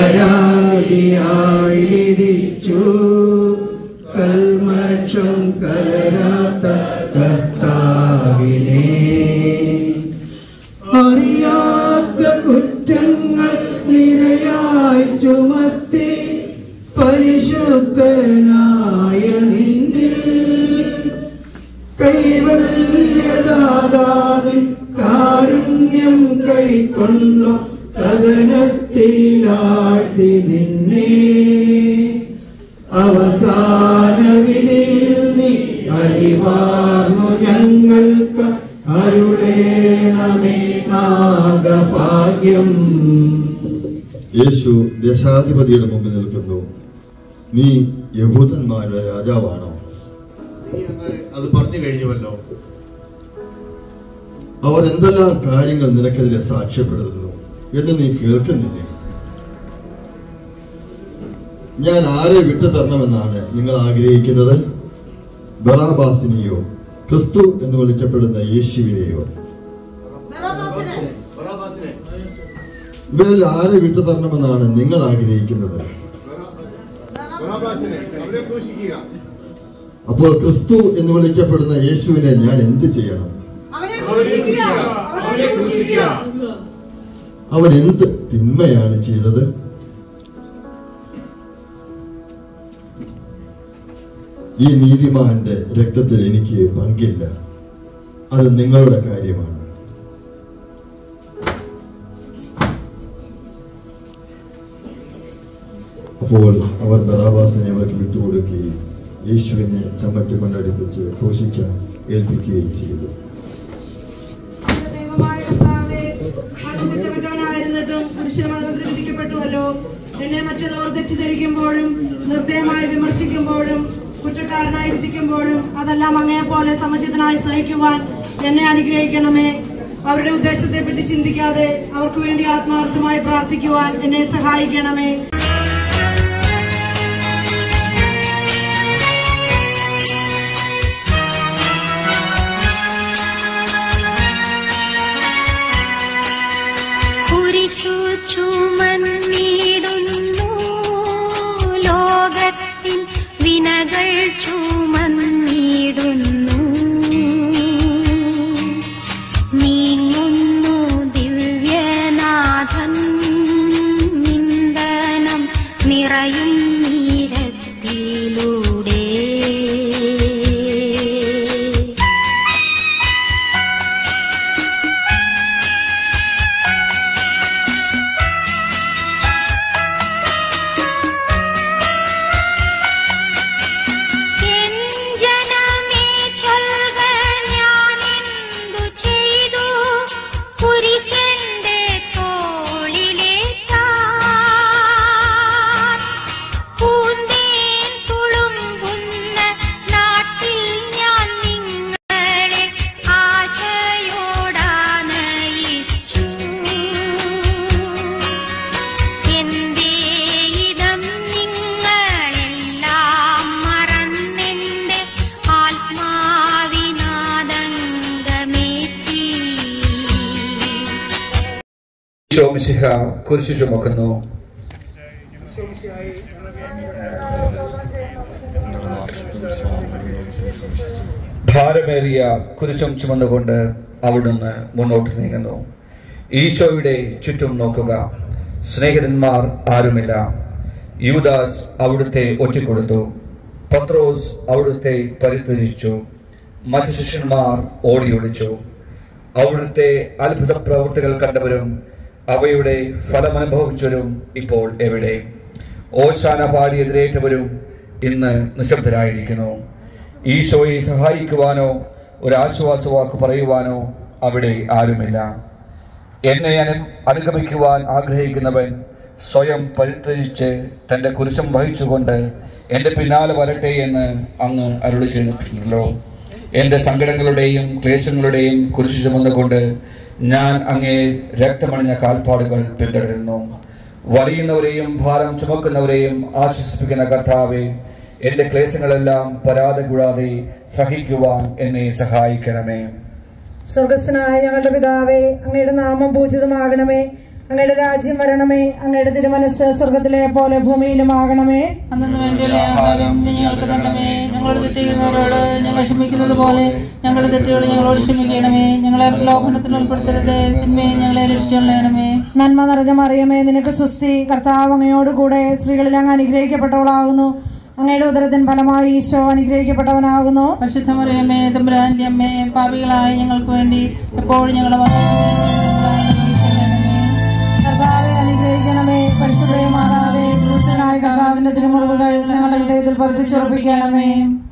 പരാതിയായി വിധിച്ചു കൽമഷം കലരാത്ത കർത്താവിനെ അറിയാത്ത കുറ്റങ്ങൾ നിരയായി ചുമത്തി പരിശുദ്ധനായ നിന്നിൽ കൈവല്യദാതാവിൻ കാരുണ്യം കൈക്കൊണ്ടു കഥനത്തിലാഴ്ത്തി നിന്നെ അവസാന വിധിയിൽ നീ അരിവാർന്നു ഞങ്ങൾക്ക് അരുളേണമേ നാഗഭാഗ്യം യേശു ദേശാധിപതിയുടെ മുമ്പിൽ നിൽക്കുന്നു നീ യഹൂദന്മാരുടെ രാജാവാണോ നീ അങ്ങ് അത് പറഞ്ഞു കഴിഞ്ഞുവല്ലോ അവർ എന്തെല്ലാം കാര്യങ്ങൾ നിനക്കെതിരെ സാക്ഷ്യപ്പെടുത്തുന്നു എന്ന് നീ കേൾക്കുന്നില്ലേ ഞാൻ ആരെ വിട്ടു തരണമെന്നാണ് നിങ്ങൾ ആഗ്രഹിക്കുന്നത് ബറാബാസിനെയോ ക്രിസ്തു എന്ന് വിളിക്കപ്പെടുന്ന യേശുവിനെയോ ബറാബാസിനെ ഇവരിൽ ആരെ വിട്ടു തരണമെന്നാണ് നിങ്ങൾ ആഗ്രഹിക്കുന്നത് ബറാബാസിനെ അവരെ ക്രൂശിക്കുക അപ്പോൾ ക്രിസ്തു എന്ന് വിളിക്കപ്പെടുന്ന യേശുവിനെ ഞാൻ എന്ത് ചെയ്യണം അവനെ ക്രൂശിക്കുക അവനെ ക്രൂശിക്കുക അവൻ എന്ത് തിന്മയാണ് ചെയ്തത് ഈ നീതിമാന്റെ രക്തത്തിൽ എനിക്ക് പങ്കില്ല അത് നിങ്ങളുടെ കാര്യമാണ് അപ്പോൾ അവർ ബറാബാസിനെ അവർക്ക് വിട്ടുകൊടുക്കുകയും യേശുവിനെ ചമ്മട്ടി കൊണ്ടടിപ്പിച്ച് ക്രൂശിക്കാൻ ഏൽപ്പിക്കുകയും ചെയ്തു ദൈവമായ കർത്താവേ, അങ്ങ് കുറ്റമറ്റവനായിരുന്നിട്ടും കുരിശുമരണത്തിന് വിധിക്കപ്പെട്ടുവല്ലോ എന്നെ മറ്റുള്ളവർ തെറ്റിദ്ധരിക്കുമ്പോഴും നിർദ്ദയമായി വിമർശിക്കുമ്പോഴും കുറ്റക്കാരനായി വിധിക്കുമ്പോഴും അതെല്ലാം അങ്ങയെ പോലെ സമചിതനായി സഹിക്കുവാൻ എന്നെ അനുഗ്രഹിക്കണമേ അവരുടെ ഉദ്ദേശത്തെ പറ്റി ചിന്തിക്കാതെ അവർക്ക് വേണ്ടി ആത്മാർത്ഥമായി പ്രാർത്ഥിക്കുവാൻ എന്നെ സഹായിക്കണമേ കുരിശു ചുമന്നിടുന്നു ലോകത്തിൻ വിനകൾ ചുമന്നിടുന്നു നീങ്ങുന്നു ദിവ്യനാഥൻ നിന്ദനം നിറയും നീരത്തിലൂടെ എൻ ജനമേ ചൊൽക ഞാനെന്തു ചെയ്തു കുരിശന്റെ തോളിലേറ്റാൻ പൂന്തേൻ തുളുമ്പുന്ന നാട്ടിൽ ഞാൻ നിങ്ങളെ ആശയോടാനയിച്ചു എന്തേ ഇതം നിങ്ങളെല്ലാം മറന്നെന്റെ ആത്മാവിനാദംഗമേറ്റി ശോമിശിഹ കുരിശു ചുമക്കുന്നു ഭാരമേറിയ കുരിശും ചുമന്നുകൊണ്ട് അവിടുന്ന് മുന്നോട്ട് നീങ്ങുന്നു ഈശോയുടെ ചുറ്റും നോക്കുക സ്നേഹിതന്മാർ ആരുമില്ല യൂദാസ് അവിടുത്തെ ഒറ്റിക്കൊടുത്തു പത്രോസ് അവിടുത്തെ പരിത്യജിച്ചു മറ്റു ശിഷ്യന്മാർ ഓടിയൊളിച്ചു അവിടുത്തെ അത്ഭുത പ്രവൃത്തികൾ കണ്ടവരും അവയുടെ ഫലമനുഭവിച്ചവരും ഇപ്പോൾ എവിടെ ഓശാന പാടി എതിരേറ്റവരും ഇന്ന് നിശബ്ദരായിരിക്കുന്നു ഈശോയെ സഹായിക്കുവാനോ ഒരു ആശ്വാസവാക്ക് പറയുവാനോ അവിടെ ആരുമില്ല എന്നെ അനു അനുഗമിക്കുവാൻ ആഗ്രഹിക്കുന്നവൻ സ്വയം പരിത്യജിച്ച് തന്റെ കുരിശം വഹിച്ചുകൊണ്ട് എന്റെ പിന്നാലെ വരട്ടെ എന്ന് അങ്ങ് അരുളി ചെയ്തിട്ടുണ്ടല്ലോ എന്റെ സങ്കടങ്ങളുടെയും ക്ലേശങ്ങളുടെയും കുരിശ് ചുമന്നുകൊണ്ട് ഞാൻ അങ്ങേ രക്തമണിഞ്ഞ കാൽപ്പാടുകൾ പിന്തുടരുന്നു വലിയുന്നവരെയും ഭാരം ചുമക്കുന്നവരെയും ആശ്വസിപ്പിക്കുന്ന കർത്താവെ എന്റെ ക്ലേശങ്ങളെല്ലാം പരാതി കൂടാതെ സഹിക്കുവാൻ എന്നെ സഹായിക്കണമേ സ്വർഗസ്വനായ ഞങ്ങളുടെ പിതാവേ അങ്ങയുടെ നാമം പൂജിതമാകണമേ അങ്ങയുടെ രാജ്യം വരണമേ അങ്ങയുടെ തിരുമനസ് സ്വർഗത്തിലെ പോലെ ഭൂമിയിലുമാകണമേ അന്നു വേണ്ടിയുള്ള ആഹാരം നീ ഞങ്ങൾക്ക് തരണമേ ഞങ്ങളോട് തെറ്റിക്കുന്നവരോട് ഞങ്ങൾ ക്ഷമിക്കുന്നത് പോലെ ഞങ്ങളുടെ തെറ്റുകൾ ഞങ്ങളോട് ക്ഷമിക്കണമേ ഞങ്ങളെ ലോകനത്തിൽ ഉൾപ്പെടുത്തരുത് തിന്മയെ ഞങ്ങളെ രക്ഷിച്ചുകൊള്ളണമേ നന്മ നിറഞ്ഞ മറിയമേ നിനക്ക് സുസ്തി കർത്താവ് അങ്ങയോട് കൂടെ സ്ത്രീകളിൽ അങ്ങ് അനുഗ്രഹിക്കപ്പെട്ടവളാകുന്നു അങ്ങയുടെ ഉദരത്തിൻ ഫലമായി ഈശോ അനുഗ്രഹിക്കപ്പെട്ടവനാകുന്നു പരിശുദ്ധമറിയമ്മേ തമ്പുരാന്റെ അമ്മേ പാപികളായ ഞങ്ങൾക്ക് വേണ്ടി എപ്പോഴും ഞങ്ങളുടെ കർത്താവെ അനുഗ്രഹിക്കണമേ പരിശുദ്ധയെ മാതാവേ ക്രൂശനായ കർത്താവിന്റെ തിരുമുറിവുകൾ ഞങ്ങളുടെ ഹൃദയത്തിൽ പതിപ്പിച്ചുറപ്പിക്കണമേ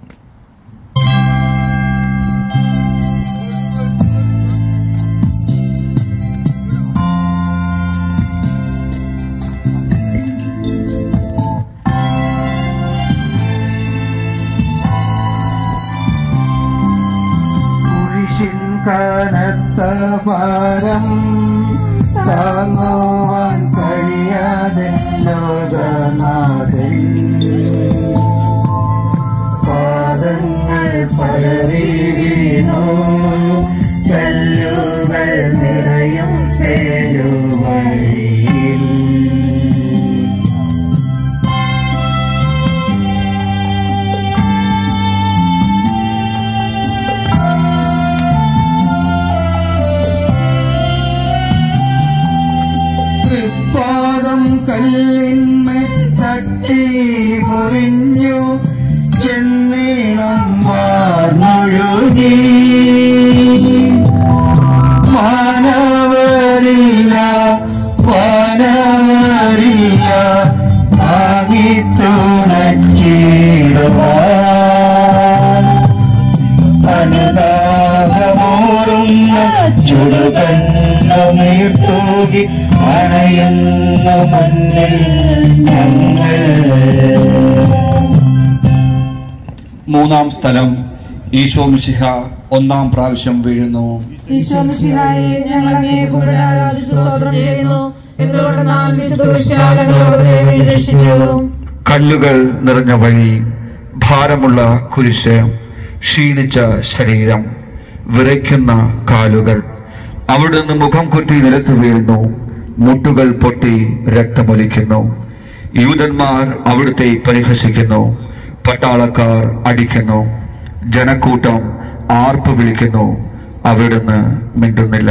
കുരിശിൻ കനത്ത ഭാരം താങ്ങുവാൻ കഴിയാതെ ലോകനാഥൻ പാദങ്ങൾ പതറി വീണു കല്ലുകൾ നിറയും പേരുവഴിയിൽ തൃപ്പാദം കല്ലിന്മേൽ തട്ടി മുറിഞ്ഞു ചെന്നീളം വാർന്നൊഴുകി മാനവരില്ല വാനവരില്ല ആകി തുണച്ചിടുവാൻ അനുതാപമോറുന്ന ചുടുകണ്ണുനീർത്തൂകി അണയുന്ന മണ്ണിൽ ഞങ്ങൾ മൂന്നാം സ്ഥലം ഈശോ മിശിഹ ഒന്നാം പ്രാവശ്യം വീഴുന്നു ഈശോ മിശിഹായെ ഞങ്ങൾ അങ്ങേ കുമ്പിട്ട് ആരാധിച്ച് സ്തോത്രം ചെയ്യുന്നു എന്തുകൊണ്ടെന്നാൽ വിശുദ്ധ വിശാലങ്ങളോട് രക്ഷിച്ചു കല്ലുകൾ നിറഞ്ഞ വഴി ഭാരമുള്ള കുരിശ് ക്ഷീണിച്ച ശരീരം വിറയ്ക്കുന്ന കാലുകൾ അവിടുന്ന് മുഖം കുത്തി നിലത്ത് വീഴുന്നു മുട്ടുകൾ പൊട്ടി രക്തമൊലിക്കുന്നു യൂതന്മാർ അവിടുത്തെ പരിഹസിക്കുന്നു പട്ടാളക്കാർ അടിക്കുന്നു ജനക്കൂട്ടം ആർപ്പ് വിളിക്കുന്നു അവിടുന്ന് മിണ്ടുന്നില്ല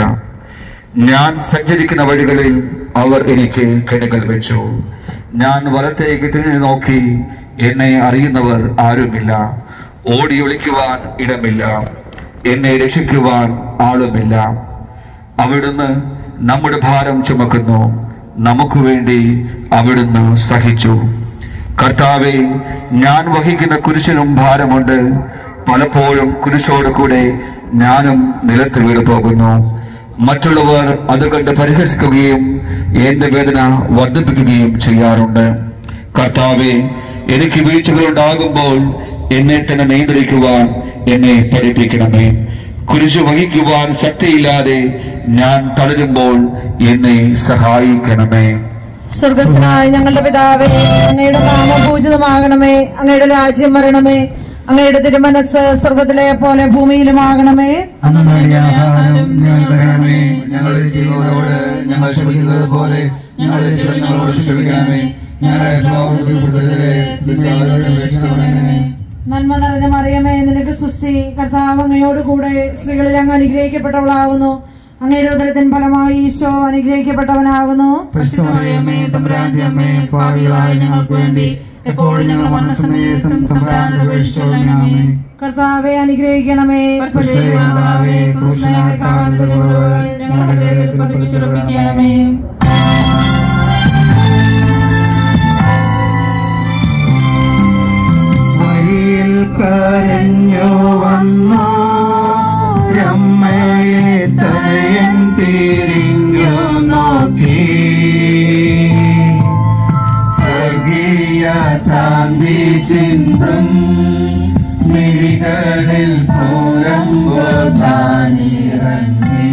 ഞാൻ സഞ്ചരിക്കുന്ന വഴികളിൽ അവർ എനിക്ക് കെണികൾ വെച്ചു ഞാൻ വലത്തേക്ക് തിരിഞ്ഞു നോക്കി എന്നെ അറിയുന്നവർ ആരുമില്ല ഓടി ഒളിക്കുവാൻ ഇടമില്ല എന്നെ രക്ഷിക്കുവാൻ ആളുമില്ല അവിടുന്ന് നമ്മുടെ ഭാരം ചുമക്കുന്നു നമുക്ക് വേണ്ടി അവിടുന്ന് സഹിച്ചു കർത്താവെ ഞാൻ വഹിക്കുന്ന കുരിശിനും ഭാരമുണ്ട് പലപ്പോഴും കുരിശോട് കൂടെ ഞാനും നിലത്ത് വീണു പോകുന്നു മറ്റുള്ളവർ അത് കണ്ട് പരിഹസിക്കുകയും എന്റെ വേദന വർദ്ധിപ്പിക്കുകയും ചെയ്യാറുണ്ട് കർത്താവെ എനിക്ക് വീഴ്ചകൾ ഉണ്ടാകുമ്പോൾ എന്നെ തന്നെ നിയന്ത്രിക്കുവാൻ എന്നെ പഠിപ്പിക്കണമേ കുരിശ് വഹിക്കുവാൻ ശക്തിയില്ലാതെ ഞാൻ തളരുമ്പോൾ എന്നെ സഹായിക്കണമേ സ്വർഗസ്നായ ഞങ്ങളുടെ പിതാവേ അങ്ങയുടെ നാമം പൂജിതമാകണമേ അങ്ങയുടെ രാജ്യം വരണമേ അങ്ങയുടെ തിരുമനസ് സ്വർഗത്തിലെ പോലെ ഭൂമിയിലുമാകണമേ അന്ന് നൽകിയ ആഹാരം ഞങ്ങൾ തരണമേ ഞങ്ങളുടെ ജീവിതങ്ങളോട് ഞങ്ങൾ ക്ഷമിക്കുന്നത് പോലെ ഞങ്ങളുടെ തെറ്റുകൾ ഞങ്ങളോട് ക്ഷമിക്കണമേ ഞങ്ങളെ ലോകത്തിൽ ഉൾപ്പെടുത്തരുതേ ദുഷ്ടാരൂപിയിൽ രക്ഷിക്കണമേ നന്മ നിറഞ്ഞ മറിയമേ നിനക്ക് സുസ്തി കർത്താവ് അങ്ങയോട് കൂടെ സ്ത്രീകളിൽ അങ്ങ് അനുഗ്രഹിക്കപ്പെട്ടവളാകുന്നു അങ്ങയുടെ ഉദരത്തിൻ ഫലമായി ഈശോ അനുഗ്രഹിക്കപ്പെട്ടവനാകുന്നു പരിശുദ്ധമറിയമേ തമ്പുരാന്റെ അമ്മേ പാവികളായ ഞങ്ങൾക്ക് വേണ്ടി എപ്പോഴും ഞങ്ങൾ മരണസമയത്തും തമ്പുരാനോട് അപേക്ഷിച്ചുകൊള്ളണമേ കർത്താവെ അനുഗ്രഹിക്കണമേ പരിശുദ്ധമാതാവേ, ക്രൂശനായ കർത്താവിന്റെ മുറിവുകൾ ഞങ്ങളുടെ ഹൃദയത്തിൽ പതിപ്പിച്ചുറപ്പിക്കണമേ. വഴിയിൽ കരഞ്ഞു വന്നു രമ്മയെ തലയൻ തിരിഞ്ഞു നോക്കി സ്വർഗീയ താന്തി ചിന്തും മിഴികളിൽ പൂരമ്പോ താനിറങ്ങി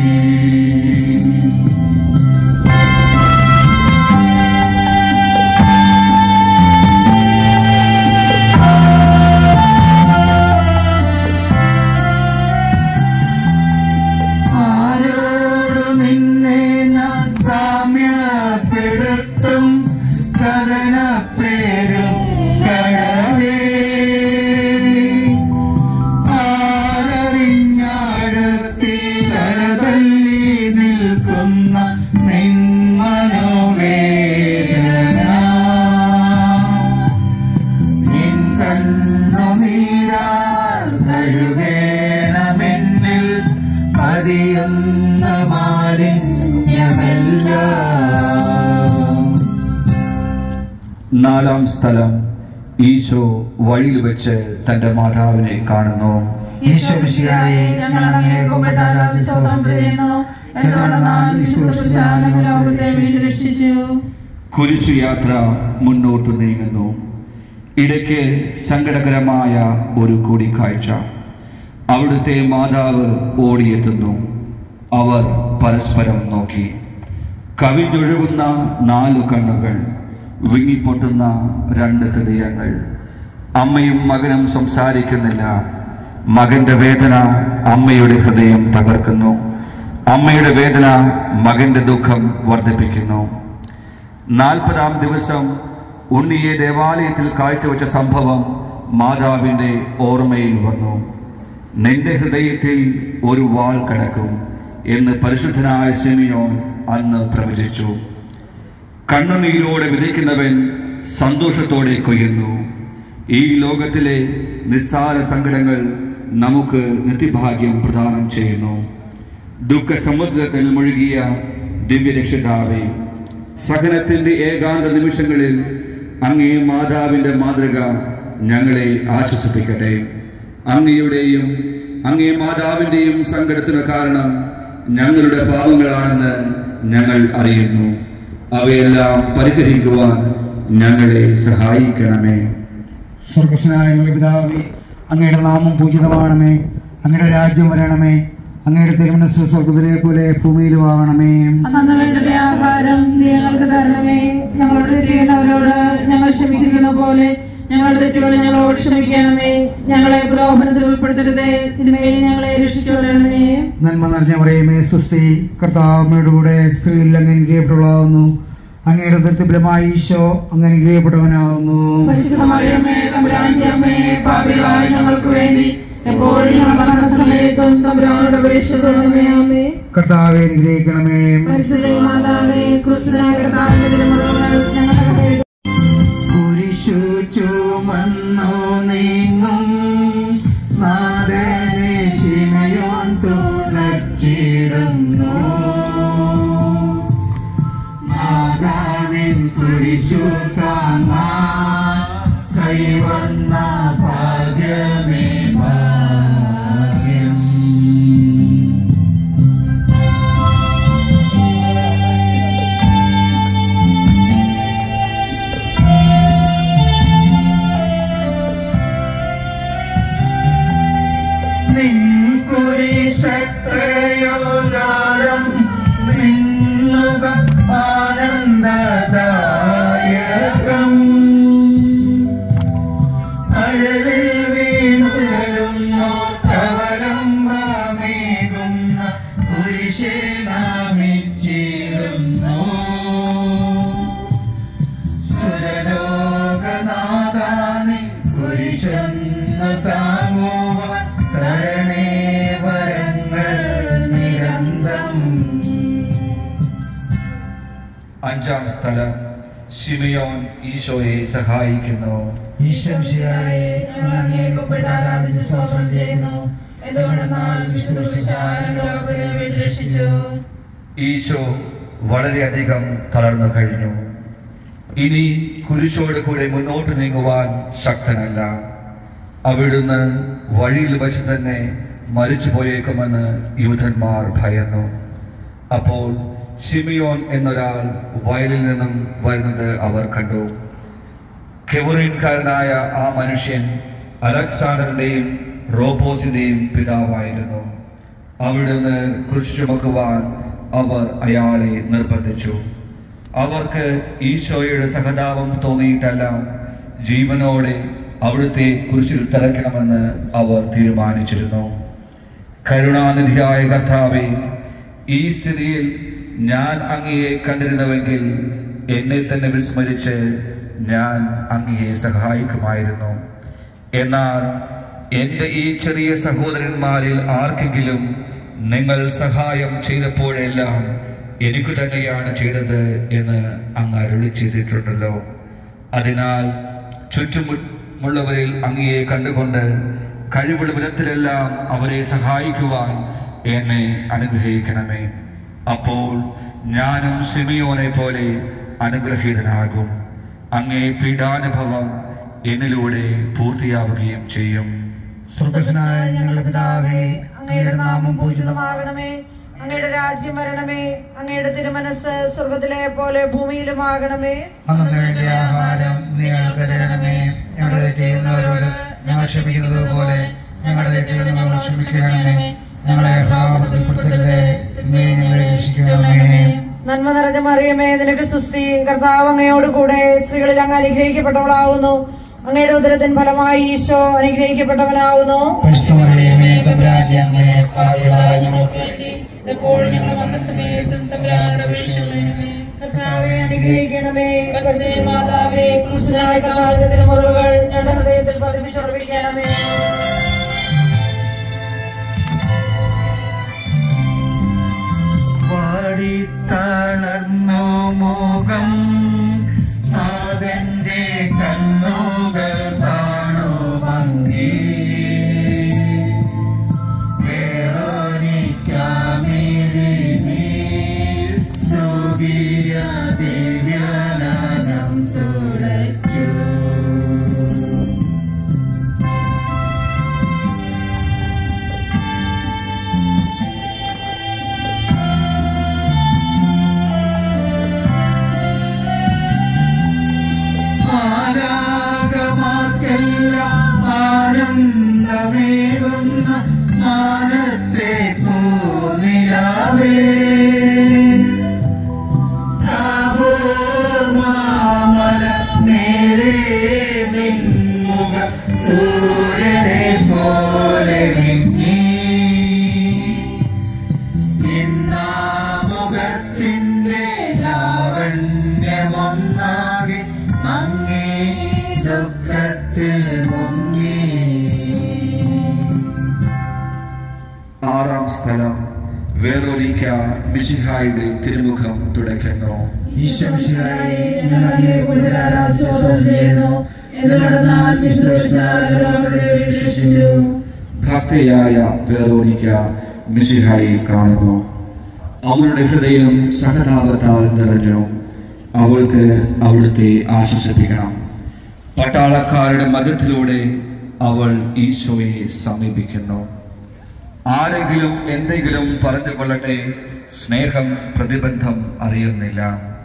ആരോട് നിന്നെ ഞാൻ സാമ്യം നാലാം സ്ഥലം ഈശോ വഴിയിൽ വെച്ച് തന്റെ മാതാവിനെ കാണുന്നു ഈശോ മിശിഹായെ ഞങ്ങൾ അങ്ങയെ കുമ്പിട്ട് ആരാധി സ്തോത്രം ചെയ്യുന്നു എന്തുകൊണ്ടെന്നാൽ വിശുദ്ധ ക്രിസ്ത്യാനി ലോകത്തെ വീണ്ടും രക്ഷിച്ചു കുരിശു യാത്ര മുന്നോട്ട് നീങ്ങുന്നു ഇടയ്ക്ക് സങ്കടകരമായ ഒരു കൂടിക്കാഴ്ച അവിടുത്തെ മാതാവ് ഓടിയെത്തുന്നു അവർ പരസ്പരം നോക്കി കവിഞ്ഞൊഴുകുന്ന നാലു കണ്ണുകൾ വിങ്ങിപ്പൊട്ടുന്ന രണ്ട് ഹൃദയങ്ങൾ അമ്മയും മകനും സംസാരിക്കുന്നില്ല മകന്റെ വേദന അമ്മയുടെ ഹൃദയം തകർക്കുന്നു അമ്മയുടെ വേദന മകന്റെ ദുഃഖം വർദ്ധിപ്പിക്കുന്നു നാൽപ്പതാം ദിവസം ഉണ്ണിയെ ദേവാലയത്തിൽ കാഴ്ചവെച്ച സംഭവം മാതാവിന്റെ ഓർമ്മയിൽ വന്നു നിന്റെ ഹൃദയത്തിൽ ഒരു വാൾ കിടക്കും എന്ന് പരിശുദ്ധനായ സിമിയോൻ അന്ന് പ്രവചിച്ചു കണ്ണുനീരോടെ വിതയ്ക്കുന്നവൻ സന്തോഷത്തോടെ കൊയ്യുന്നു ഈ ലോകത്തിലെ നിസ്സാര സങ്കടങ്ങൾ നമുക്ക് നിത്യഭാഗ്യം പ്രദാനം ചെയ്യുന്നു ദുഃഖസമുദ്രത്തിൽ മുഴുകിയ ദിവ്യരക്ഷിതാവേ സഹനത്തിന്റെ ഏകാന്ത നിമിഷങ്ങളിൽ അങ്ങേ മാതാവിന്റെ മാതൃക ഞങ്ങളെ ആശ്വസിപ്പിക്കട്ടെ അങ്ങയുടെയും അങ്ങേ മാതാവിന്റെയും സങ്കടത്തിന് കാരണം ഞങ്ങളുടെ പാപങ്ങളാണെന്ന് ഞങ്ങൾ അറിയുന്നു അവയെല്ലാം പരിഹരിക്കുവാൻ ഞങ്ങളെ സഹായിക്കണമേ സ്വർഗസ്നായ ഞങ്ങളുടെ പിതാവേ അങ്ങയുടെ നാമം പൂജിതമാണമേ അങ്ങയുടെ രാജ്യം വരണമേ അങ്ങയുടെ തിരുമനസ് സ്വർഗത്തിലെ പോലെ ഭൂമിയിലും ആവണമേ അന്നു വേണ്ടത് ആഹാരം നീ ഞങ്ങൾക്ക് തരണമേ ഞങ്ങളോട് തെറ്റ് ചെയ്യുന്നവരോട് ഞങ്ങൾ ക്ഷമിച്ചിരിക്കുന്ന പോലെ ഞങ്ങളുടെ തെറ്റുകൾ ഞങ്ങളോട് ക്ഷമിക്കണമേ ഞങ്ങളെ പ്രലോഭനത്തിൽ ഉൾപ്പെടുത്തരുതേ തിന്മയിൽ ഞങ്ങളെ രക്ഷിച്ചുകൊള്ളണമേ നന്മ നിറഞ്ഞ പറയുമേ സുസ്തി കർത്താവിനോട് കൂടെ സ്ത്രീയിൽ അങ്ങ് അനുഗ്രഹിക്കപ്പെട്ടുള്ളാവുന്നു അങ്ങയുടെ തൃപ്തിഫലമായ ഈശോ അങ്ങ് അനുഗ്രഹിക്കപ്പെട്ടവനാവുന്നു പരിശുദ്ധമറിയമേ തമ്പുരാന്റെ അമ്മേ പാപികളായ ഞങ്ങൾക്ക് വേണ്ടി എപ്പോഴും ഞങ്ങളുടെ സമയത്തും തമ്പുരാനോട് അപേക്ഷിച്ചുകൊള്ളണമേ അമ്മേ കർത്താവെ അനുഗ്രഹിക്കണമേ പരിശുദ്ധ മാതാവേ കൃഷ്ണനായ കർത്താവിന്റെ തിരുമുറകൾ ഞങ്ങളുടെ മേൽ കുരിശു ചുമന്നു നീങ്ങും നാദനെ ശിമയോൻ തുണച്ചിടുന്നു മാതാവിൻ കുരിശു താങ്ങാൻ കൈവന്ന ഭാഗ്യമേ ഭാഗ്യം നിൻകുരിശത്രയോനാരം നിന്നുക ആനന്ദദായകം അഴലിൽ വീണുഴലുന്നു കവലംബമേകുന്ന കുരിശേ നാമിച്ചിടുന്നു സുരലോകനാഥാനി കുരിശൊന്നു താങ്ങുവാൻ തരണേ വരങ്ങൾ നിരന്തം അഞ്ചാം സ്ഥലം ശിമയോൻ ഈശോയെ സഹായിക്കുന്നു ഈശ്വരശിയായെ ഞങ്ങൾ അങ്ങയെ കുമ്പിട്ട് ആരാധിച്ച് സ്തോത്രം ചെയ്യുന്നു എന്തുകൊണ്ടെന്നാൽ വിശുദ്ധ വിശാല ലോകത്തെ വീണ്ടും രക്ഷിച്ചു ഈശോ വളരെയധികം തളർന്നു കഴിഞ്ഞു ഇനി കുരിശോട് കൂടെ മുന്നോട്ട് നീങ്ങുവാൻ ശക്തനല്ല അവിടുന്ന് വഴിയിൽ വച്ച് തന്നെ മരിച്ചു പോയേക്കുമെന്ന് യൂഥന്മാർ ഭയന്നു അപ്പോൾ ഷിമിയോൻ എന്നൊരാൾ വയലിൽ നിന്നും വരുന്നത് അവർ കണ്ടു കെവറിൻകാരനായ ആ മനുഷ്യൻ അലക്സാണ്ടറിന്റെയും റോപ്പോസിന്റെയും പിതാവായിരുന്നു അവിടുന്ന് കുരിശ് ചുമക്കുവാൻ അവർ അയാളെ നിർബന്ധിച്ചു അവർക്ക് ഈശോയുടെ സഹതാപം തോന്നിയിട്ടല്ല ജീവനോടെ അവിടുത്തെ കുരിശിൽ തിളയ്ക്കണമെന്ന് അവർ തീരുമാനിച്ചിരുന്നു കരുണാനിധിയായ കർത്താവെ ഈ സ്ഥിതിയിൽ ഞാൻ അങ്ങയെ കണ്ടിരുന്നുവെങ്കിൽ എന്നെ തന്നെ വിസ്മരിച്ച് ഞാൻ അങ്ങയെ സഹായിക്കുമായിരുന്നു എന്നാൽ എൻ്റെ ഈ ചെറിയ സഹോദരന്മാരിൽ ആർക്കെങ്കിലും നിങ്ങൾ സഹായം ചെയ്തപ്പോഴെല്ലാം എനിക്ക് തന്നെയാണ് ചെയ്തത് എന്ന് അങ്ങ് അരുളി ചെയ്തിട്ടുണ്ടല്ലോ അതിനാൽ ചുറ്റുമുള്ളവരിൽ അങ്ങയെ കണ്ടുകൊണ്ട് കഴിവുള്ള വിധത്തിലെല്ലാം അവരെ സഹായിക്കുവാൻ എന്നെ അനുഗ്രഹിക്കണമേ അപ്പോൾ ഞാനും സിമിയോനെ പോലെ അനുഗ്രഹീതനാകും അങ്ങേ പീഡാനുഭവം എന്നിലൂടെ പൂർത്തിയാവുകയും ചെയ്യും സ്വർഗസ്നായ ഞങ്ങളുടെ പിതാവേ അങ്ങയുടെ നാമം പൂജിതമാകണമേ അങ്ങയുടെ രാജ്യം വരണമേ അങ്ങയുടെ തിരുമനസ് സ്വർഗത്തിലെ പോലെ ഭൂമിയിലുമാകണമേ അന്നു വേണ്ട ആഹാരം നീ ഞങ്ങൾക്ക് തരണമേ ഞങ്ങളുടെ തെറ്റ് ചെയ്യുന്നവരോട് ഞങ്ങൾ ക്ഷമിക്കുന്നത് പോലെ ഞങ്ങളുടെ തെറ്റുകൾ ഞങ്ങൾ ക്ഷമിക്കണമേ ഞങ്ങളെ ഭാവത്തിൽപ്പെടുത്തരുതേ നീ ഞങ്ങളെ രക്ഷിക്കണമേ നന്മ നിറഞ്ഞ മറിയമേ നിനക്ക് സുസ്തി കർത്താവ് അങ്ങയോട് കൂടെ സ്ത്രീകളിൽ അങ്ങ് അനുഗ്രഹിക്കപ്പെട്ടവളാകുന്നു അങ്ങയുടെ ഉദരത്തിൻ ഫലമായി ഈശോ അനുഗ്രഹിക്കപ്പെട്ടവനാകുന്നു പരിശുദ്ധമറിയമേ തമ്പുരാന്റെ അമ്മേ പാപികളായ ഞങ്ങൾക്ക് വേണ്ടി എപ്പോഴും ഞങ്ങൾ വന്ന സമയത്തും തമ്പുരാനുടെ അപേക്ഷകളേ കർത്താവെ അനുഗ്രഹിക്കണമേ പരിശുദ്ധ മാതാവേ ക്രൂശനായ കർത്താവിന്റെ തിരുമുറിവുകൾ ഞങ്ങളുടെ ഹൃദയത്തിൽ പതിപ്പിച്ചുറപ്പിക്കണമേ വാടിത്തളർന്നു മുഖം നാഥന്റെ കണ്ണുകൾ കാണു ഭംഗി വേറൊരിക്കാമിഴി നീർ തൂകിയ ദിവ്യനാദം തുളച്ചു മാലാകമാർക്കെല്ലാം ആനന്ദമേകുന്ന മാനത്തെ പൂനിലാവേ താപോർ മാമല മേലേ നിൻമുഖ സൂര്യനെ പോലെ മിന്നി മുഖത്തിന്റെ ലാവണ്യമൊന്നാകെ മങ്ങി ദുഃഖത്തിൽ മുങ്ങി ആറാം സ്ഥലം വേറൊരിക്ക മിശിഹായുടെ തിരുമുഖം തുടയ്ക്കുന്നു ഈശ്വരശിവായി ഞങ്ങൾ അങ്ങയെ കൂടുതൽ സ്തോത്രം ചെയ്യുന്നു എന്തുകൊണ്ടെന്നാൽ വിശുദ്ധ രക്ഷിച്ചു ഭക്തയായ വേറൊരിക്ക മിശിഹായി കാണുന്നു അവളുടെ ഹൃദയം സഹതാപത്താൽ നിറഞ്ഞു അവൾക്ക് അവിടുത്തെ ആശ്വസിപ്പിക്കണം പട്ടാളക്കാരുടെ മധ്യത്തിലൂടെ അവൾ ഈശോയെ സമീപിക്കുന്നു ആരെങ്കിലും എന്തെങ്കിലും പറഞ്ഞുകൊള്ളട്ടെ സ്നേഹം പ്രതിബന്ധം അറിയുന്നില്ല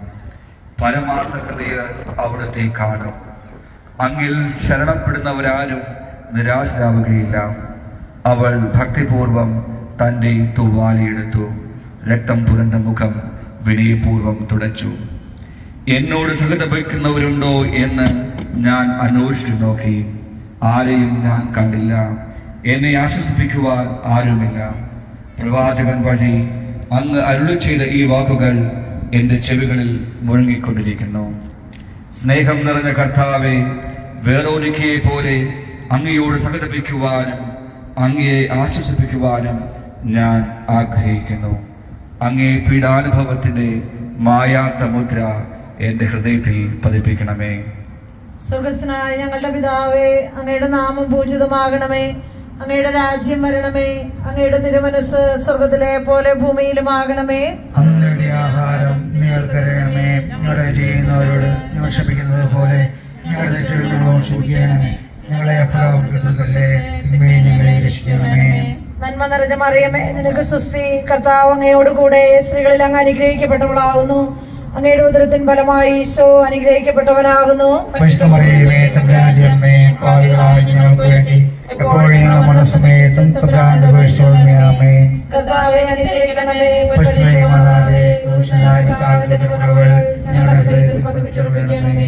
പരമാർത്ഥ ഹൃദയ അവിടുത്തെ കാണും അങ്ങിൽ ശരണപ്പെടുന്നവരാരും നിരാശരാവുകയില്ല അവൾ ഭക്തിപൂർവം തൻ്റെ തൂവാലിയെടുത്തു രക്തം പുരണ്ട മുഖം വിനയപൂർവം തുടച്ചു എന്നോട് സഹതപിക്കുന്നവരുണ്ടോ എന്ന് ഞാൻ അന്വേഷിച്ചു നോക്കി ആരെയും ഞാൻ കണ്ടില്ല എന്നെ ആശ്വസിപ്പിക്കുവാൻ ആരുമില്ല പ്രവാചകൻ വഴി അങ്ങ് അരുളി ചെയ്ത ഈ വാക്കുകൾ എൻ്റെ ചെവികളിൽ മുഴങ്ങിക്കൊണ്ടിരിക്കുന്നു സ്നേഹം നിറഞ്ഞ കർത്താവെ വേറൊരുക്കിയെ പോലെ അങ്ങയോട് സഹതപിക്കുവാനും അങ്ങയെ ആശ്വസിപ്പിക്കുവാനും ഞാൻ ആഗ്രഹിക്കുന്നു അങ്ങേ പീഡാനുഭവത്തിന്റെ മായാത്ത മുദ്ര എൻ്റെ ഹൃദയത്തിൽ പതിപ്പിക്കണമേ സ്വർഗസ്നായ ഞങ്ങളുടെ പിതാവേ അങ്ങയുടെ നാമം പൂജിതമാകണമേ അങ്ങയുടെ രാജ്യം വരണമേ അങ്ങയുടെ തിരുമനസ് സ്വർഗത്തിലെ പോലെ ഭൂമിയിലുമാകണമേ അന്നയുടെ ആഹാരം നിങ്ങൾ കരയണമേ ഞങ്ങളുടെ ചെയ്യുന്നവരോട് ഞങ്ങൾ ക്ഷമിക്കുന്നത് പോലെ ഞങ്ങളുടെ തെറ്റുകളോട് ക്ഷമിക്കണമേ ഞങ്ങളെ അപ്രാവർത്തിക്കല്ലേ തിന്മയെ ഞങ്ങളെ രക്ഷിക്കണമേ നന്മ നിറഞ്ഞ മറിയമേ നിനക്ക് സുസ്തി കർത്താവ് അങ്ങയോട് കൂടെ സ്ത്രീകളിൽ അങ്ങ് അനുഗ്രഹിക്കപ്പെട്ടവളാകുന്നു അങ്ങയുടെ ഉദരത്തിൻ ഫലമായി ഈശോ അനുഗ്രഹിക്കപ്പെട്ടവനാകുന്നു പരിശുദ്ധമറിയമേ തമ്പുരാന്റെ അമ്മേ പാവികളായ ഞങ്ങൾക്ക് വേണ്ടി എപ്പോഴും ഞങ്ങൾ മനസ്സമയത്തും തമ്പുരാന്റെ പരിശോധനയാമേ കർത്താവെ അനുഗ്രഹിക്കണമേ പരിശുദ്ധ മാതാവേ ദൂഷനായ കാലത്തിന്റെ കുറവുകൾ ഞങ്ങളുടെ ഹൃദയത്തിൽ പതിപ്പിച്ചുറപ്പിക്കണമേ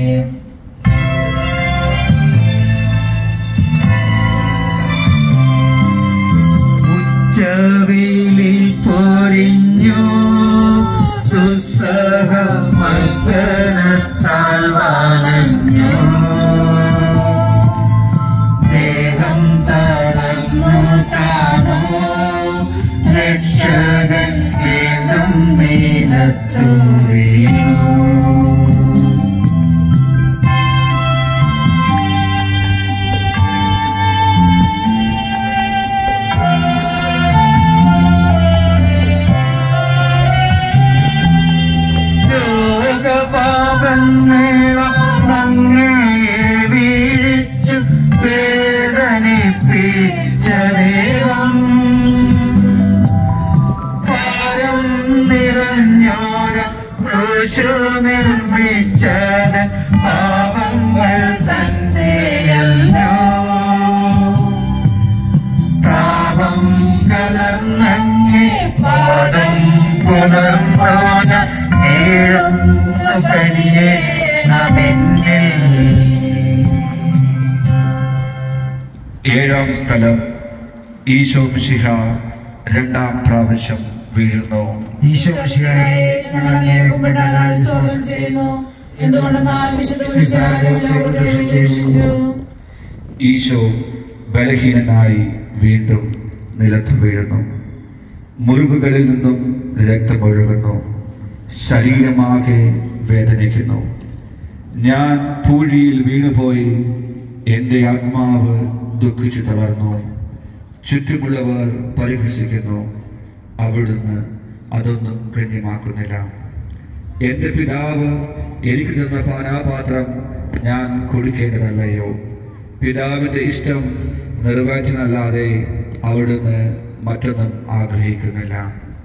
ഉച്ചവിളിൽ പൊരിഞ്ഞു ദുസ്സഹമർദ്ദനത്താൽ വളഞ്ഞു ദേഹം തളർന്നു താണു രക്ഷകൻ വേഗം നീലത്തു വീണു പാപങ്ങൾ തന്നെയല്ലോ പാപം കലർന്നങ്ങേ പാദം പുലർമാന ഏഴുന്ന പരിയെ നമെന്നിൽ ഏഴാം സ്ഥലം ഈശോ മിശിഹ രണ്ടാം പ്രാവശ്യം വീഴുന്നു ഈശോ ഈശോമിശിഹായെ ഞങ്ങൾ അങ്ങേ കുമ്പിട്ടാനായി സ്തോത്രം ചെയ്യുന്നു എന്തുകൊണ്ടെന്നാൽ വിശുദ്ധ കുരിശിനാലും ലോകത്തെ രക്ഷിച്ചു ഈശോ ബലഹീനനായി വീണ്ടും നിലത്ത് വീഴുന്നു മുറിവുകളിൽ നിന്നും രക്തമൊഴുകുന്നു ശരീരമാകെ വേദനിക്കുന്നു ഞാൻ പൂഴിയിൽ വീണുപോയി എൻ്റെ ആത്മാവ് ദുഃഖിച്ചു തളർന്നു ചുറ്റുമുള്ളവർ പരിഹസിക്കുന്നു അവിടുന്ന് അതൊന്നും ഗണ്യമാക്കുന്നില്ല എൻ്റെ പിതാവ് എനിക്ക് തന്ന പാനാപാത്രം ഞാൻ കുടിക്കേണ്ടതല്ലയോ പിതാവിൻ്റെ ഇഷ്ടം നിറവേറ്റാനല്ലാതെ അവിടുന്ന് മറ്റൊന്നും ആഗ്രഹിക്കുന്നില്ല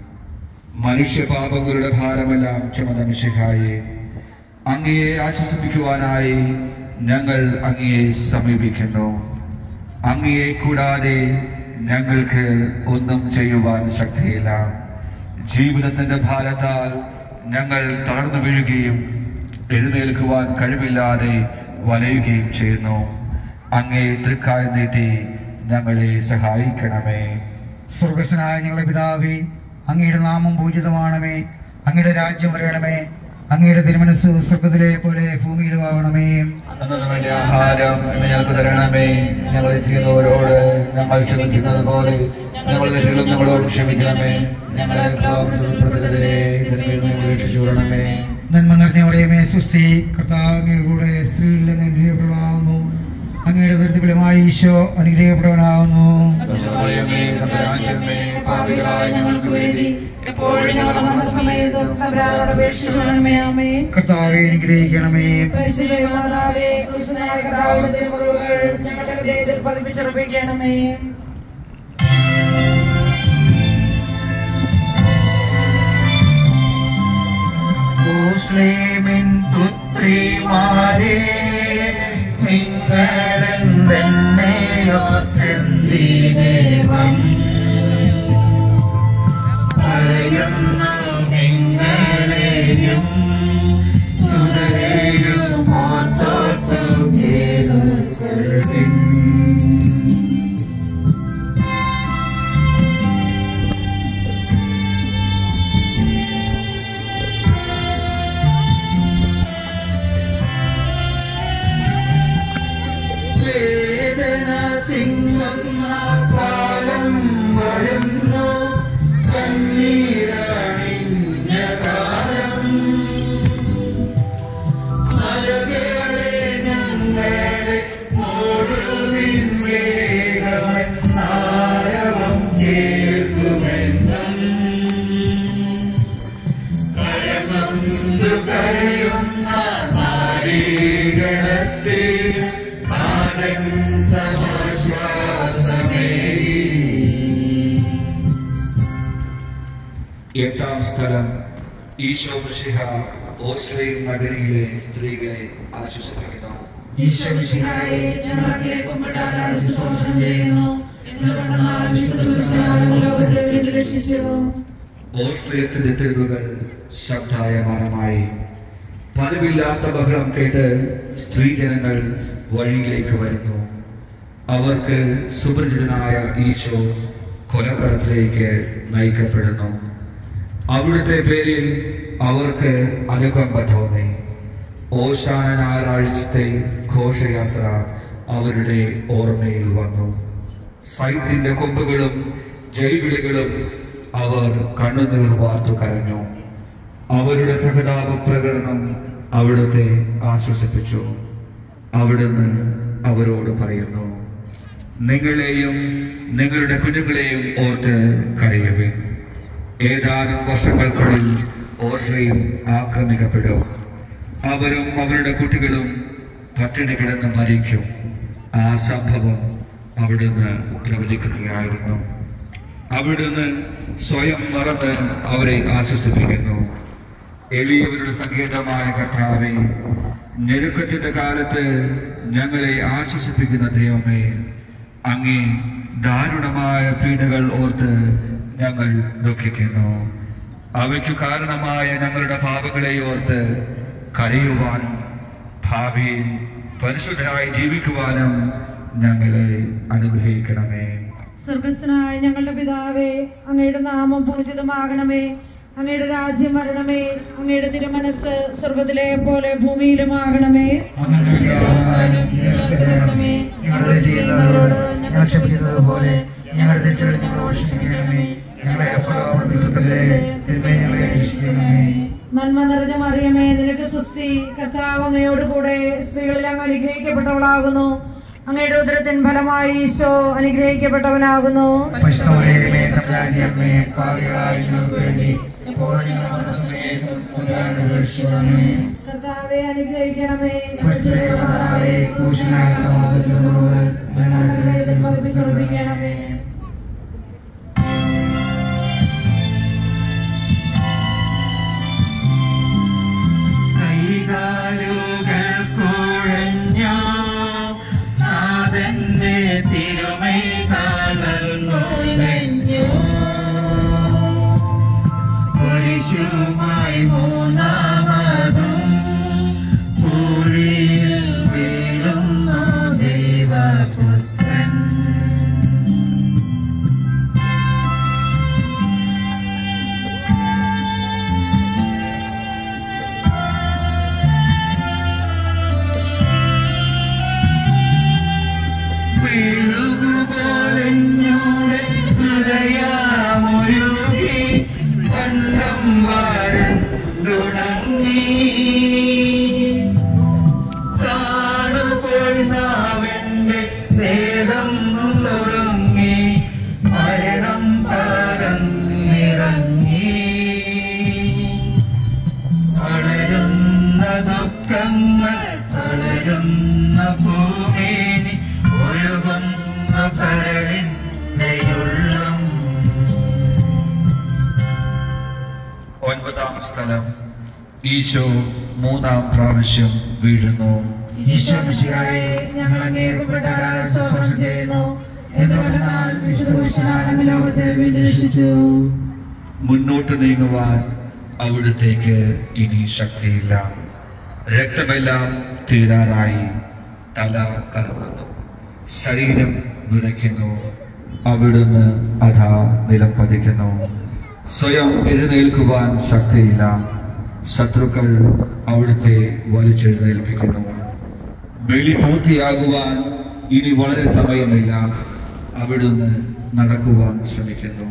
മനുഷ്യപാപങ്ങളുടെ ഭാരമെല്ലാം ചുമന്ന മിശിഹായെ അങ്ങയെ ആശ്വസിപ്പിക്കുവാനായി ഞങ്ങൾ അങ്ങയെ സമീപിക്കുന്നു അങ്ങയെ കൂടാതെ ഞങ്ങൾക്ക് ഒന്നും ചെയ്യുവാൻ ശക്തിയില്ല ജീവിതത്തിന്റെ ഭാരത്താൽ ഞങ്ങൾ തളർന്നു വീഴുകയും എഴുന്നേൽക്കുവാൻ കഴിവില്ലാതെ വലയുകയും ചെയ്യുന്നു അങ്ങേ തൃക്കായ നീട്ടി ഞങ്ങളെ സഹായിക്കണമേ സ്വർഗസ്വനായ ഞങ്ങളുടെ പിതാവേ അങ്ങയുടെ നാമം പൂജിതമാണമേ അങ്ങയുടെ രാജ്യം വരണമേ അങ്ങയുടെ തിരുമനസ് സ്വർഗത്തിലെ പോലെ ഭൂമിയിലും ആവണമേ അന്നു വേണ്ട ആഹാരം ഇന്ന് ഞങ്ങൾക്ക് തരണമേ ഞങ്ങൾ ചെയ്യുന്നവരോട് ഞങ്ങൾ ക്ഷമിക്കുന്നത് പോലെ ഞങ്ങളുടെ തെറ്റുകളും ഞങ്ങളോട് ക്ഷമിക്കണമേ ഞങ്ങളെ പ്രലോഭനത്തിൽ ഉൾപ്പെടുത്തരുതേ തിന്മയിൽ നിന്ന് ഞങ്ങളെ രക്ഷിച്ചുകൊള്ളണമേ നന്മ നിറഞ്ഞവളയമേ സുസ്ഥി കർത്താവ് അങ്ങയുടെ കൂടെ സ്ത്രീയിൽ നിന്ന് അനുഗ്രഹപ്രദമാവുന്നു അങ്ങയുടെ ദുരിതഫലമായി ഈശോ അനുഗ്രഹപ്രദനാവുന്നു കർത്താവേ, തമ്പുരാനേ, പാപികളായ ഞങ്ങൾക്ക് വേണ്ടി എപ്പോഴും ഞങ്ങളുടെ മരണസമയത്തും തമ്പുരാനോട് അപേക്ഷിച്ചുകൊള്ളണമേ ആമേ കർത്താവെ അനുഗ്രഹിക്കണമേ പരിശുദ്ധ മാതാവേ ക്രൂശനായ കർത്താവിന്റെ തിരുമുറിവുകൾ ഞങ്ങളുടെ ഹൃദയത്തിൽ പതിപ്പിച്ചുറപ്പിക്കണമേ മുസ്ലിമിൻ പുത്രിമാരെ നിങ്ങളെന്നെയോത്തെന്തിനേവം പറയുന്നു നിങ്ങളെയും സുതരെയും ഓർത്തോർത്തു കേൾക്കൊള്ളിൻ വേദന തിങ്ങുന്ന കാലം വരുന്നു കണ്ണീരണിഞ്ഞ കാലം മലകളെ ഞങ്ങളെ മൂടുവിൻ വേഗമെന്നാരവം കേൾക്കുമെന്നും കരനൊന്തു കരയുന്ന നാരീഗണത്തെ നാഥൻ സമാശ്വാസമേകി എട്ടാം സ്ഥലം ഈശോ മിശിഹ ഓസ്ലയും നഗരിയിലെ സ്ത്രീകളെ ആശ്വസിപ്പിക്കുന്നു ഈശ്വരശിഹായെ ഞങ്ങൾ അങ്ങേ കുമ്പിട്ടാനായി സ്തോത്രം ചെയ്യുന്നു എന്തുകൊണ്ടെന്നാൽ വിശുദ്ധ കുരിശിനാലും ലോകത്തെ വീണ്ടും രക്ഷിച്ചു ഓസ്ലയത്തിന്റെ തെരുവുകൾ ശബ്ദായമാനമായി പതിവില്ലാത്ത ബഹളം കേട്ട് സ്ത്രീജനങ്ങൾ വഴിയിലേക്ക് വരുന്നു അവർക്ക് സുപരിചിതനായ ഈശോ കൊലക്കളത്തിലേക്ക് നയിക്കപ്പെടുന്നു അവിടുത്തെ പേരിൽ അവർക്ക് അനുകമ്പ തോന്നി ഓശാന ഞായറാഴ്ചത്തെ ഘോഷയാത്ര അവരുടെ ഓർമ്മയിൽ വന്നു സൈത്തിന്റെ കൊമ്പുകളും ജൈവിളികളും അവർ കണ്ണുനീർ വാർത്തു കരഞ്ഞു അവരുടെ സഹതാപ പ്രകടനം അവിടുത്തെ ആശ്വസിപ്പിച്ചു അവിടുന്ന് അവരോട് പറയുന്നു നിങ്ങളെയും നിങ്ങളുടെ കുഞ്ഞുങ്ങളെയും ഓർത്ത് കരയുവിൻ ഏതാനും വർഷങ്ങൾക്കുള്ളിൽ ഓസ്ലയും ആക്രമിക്കപ്പെടും അവരും അവരുടെ കുട്ടികളും പട്ടിണി കിടന്ന് മരിക്കും ആ സംഭവം അവിടുന്ന് പ്രവചിക്കുകയായിരുന്നു അവിടുന്ന് സ്വയം മറന്ന് അവരെ ആശ്വസിപ്പിക്കുന്നു എളിയവരുടെ സങ്കേതമായ കർത്താവെ ഞെരുക്കത്തിന്റെ കാലത്ത് ഞങ്ങളെ ആശ്വസിപ്പിക്കുന്ന ദൈവമേ അങ്ങേ ദാരുണമായ പീഡകൾ ഓർത്ത് ഞങ്ങൾ ദുഃഖിക്കുന്നു അവയ്ക്കു കാരണമായ ഞങ്ങളുടെ പാപങ്ങളെ ഓർത്ത് കരയുവാനും ഭാവിയിൽ പരിശുദ്ധരായി ജീവിക്കുവാനും ഞങ്ങളെ അനുഗ്രഹിക്കണമേ സ്വർഗസ്ഥനായ ഞങ്ങളുടെ പിതാവേ അങ്ങയുടെ നാമം പൂജിതമാകണമേ അങ്ങയുടെ രാജ്യം വരണമേ അങ്ങയുടെ തിരുമനസ് സ്വർഗത്തിലെ പോലെ ഭൂമിയിലുമാകണമേ ഞങ്ങളുടെ ചെയ്യുന്നവരോട് ഞങ്ങൾ ക്ഷമിക്കുന്നത് പോലെ ഞങ്ങളുടെ തെറ്റുകൾ ഞങ്ങളോട് ക്ഷമിക്കണമേ ഞങ്ങളെ പ്രലോഭനത്തിലെ തിരുമേ ഞങ്ങളെ രക്ഷിക്കണമേ നന്മ നിറഞ്ഞ മറിയമേ നിനക്ക് സ്വസ്തി കർത്താവ് അങ്ങയോട് കൂടെ സ്ത്രീകളിൽ അങ്ങ് അനുഗ്രഹിക്കപ്പെട്ടവളാകുന്നു അങ്ങയുടെ ഉദരത്തിൻ ഫലമായി ഈശോ അനുഗ്രഹിക്കപ്പെട്ടവനാകുന്നു പരിശുദ്ധമറിയമേ തമ്പുരാന്റെ അമ്മേ പാവികളായ ഞങ്ങൾക്ക് വേണ്ടി എപ്പോഴും ഞങ്ങളുടെ മരണസമയത്തും തമ്പുരാനോട് അപേക്ഷിച്ചുകൊള്ളണമേ. കർത്താവെ അനുഗ്രഹിക്കണമേ പരിശുദ്ധ മാതാവേ, ക്രൂശിലായ പ്രമാദത്തിന്റെ മുറിവുകൾ ഞങ്ങളുടെ ഹൃദയത്തിൽ പതിപ്പിച്ചുറപ്പിക്കണമേ കൈകാലുകൾ കുഴഞ്ഞു നാഥന്റെ തിരുമൈ കളഞ്ഞു കുരിശുമായി മൂന്നാമതും കുഴിയിൽ വീഴുന്നു ദൈവപുത്രൻ വീഴുകുപോലെന്നോടെ ഹൃദയമൊരുകി കണ്ടം വരണ്ടുണങ്ങി താണുപോയി നാവെന്റെ വേദം നുറുങ്ങി മരണം പറന്നിറങ്ങി വളരുന്ന ദുഃഖങ്ങൾ വളരുന്ന ഭൂമേനി ഒഴുകുന്ന കരളിന്റെ ഉള്ളം ഒൻപതാം സ്ഥലം ഈശോ മൂന്നാം പ്രാവശ്യം വീഴുന്നു ഈശോമിശിഹായെ ഞങ്ങൾ അങ്ങേക്കുപ്പെട്ടാരായ സ്തോത്രം ചെയ്യുന്നു എന്തുകൊണ്ടെന്നാൽ വിശുദ്ധ പുരുഷനാൽ അങ്ങ് ലോകത്തെ വീണ്ടും രക്ഷിച്ചു മുന്നോട്ട് നീങ്ങുവാൻ അവിടുത്തേക്ക് ഇനി ശക്തിയില്ല രക്തമെല്ലാം തീരാറായി തല കറങ്ങുന്നു ശരീരം വിറയ്ക്കുന്നു അവിടുന്ന് അതാ നിലം പതിക്കുന്നു സ്വയം എഴുന്നേൽക്കുവാൻ ശക്തിയില്ല ശത്രുക്കൾ അവിടുത്തെ വലിച്ചെഴുന്നേൽപ്പിക്കുന്നു ബലി പൂർത്തിയാകുവാൻ ഇനി വളരെ സമയമില്ല അവിടുന്ന് നടക്കുവാൻ ശ്രമിക്കുന്നു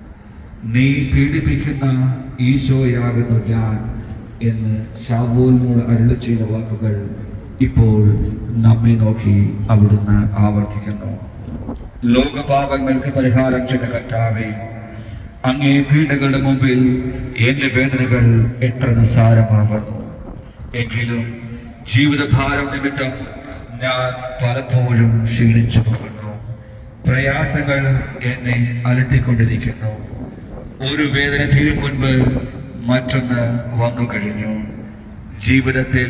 നീ പീഡിപ്പിക്കുന്ന ഈശോയാകുന്നു ഞാൻ എന്ന് ശാവൂലിനോട് അരുളി ചെയ്ത വാക്കുകൾ ഇപ്പോൾ നമ്മെ നോക്കി അവിടുന്ന് ആവർത്തിക്കുന്നു ലോകപാപങ്ങൾക്ക് പരിഹാരം ചെയ്ത കർത്താവേ അങ്ങേ പീഡകളുടെ മുമ്പിൽ എന്റെ വേദനകൾ എത്ര നിസ്സാരമാവുന്നു എങ്കിലും ജീവിതഭാരം നിമിത്തം ഞാൻ പലപ്പോഴും ക്ഷീണിച്ചു പോകുന്നു പ്രയാസങ്ങൾ എന്നെ അലട്ടിക്കൊണ്ടിരിക്കുന്നു ഒരു വേദന തീരും മുൻപ് മറ്റൊന്ന് വന്നു കഴിഞ്ഞു ജീവിതത്തിൽ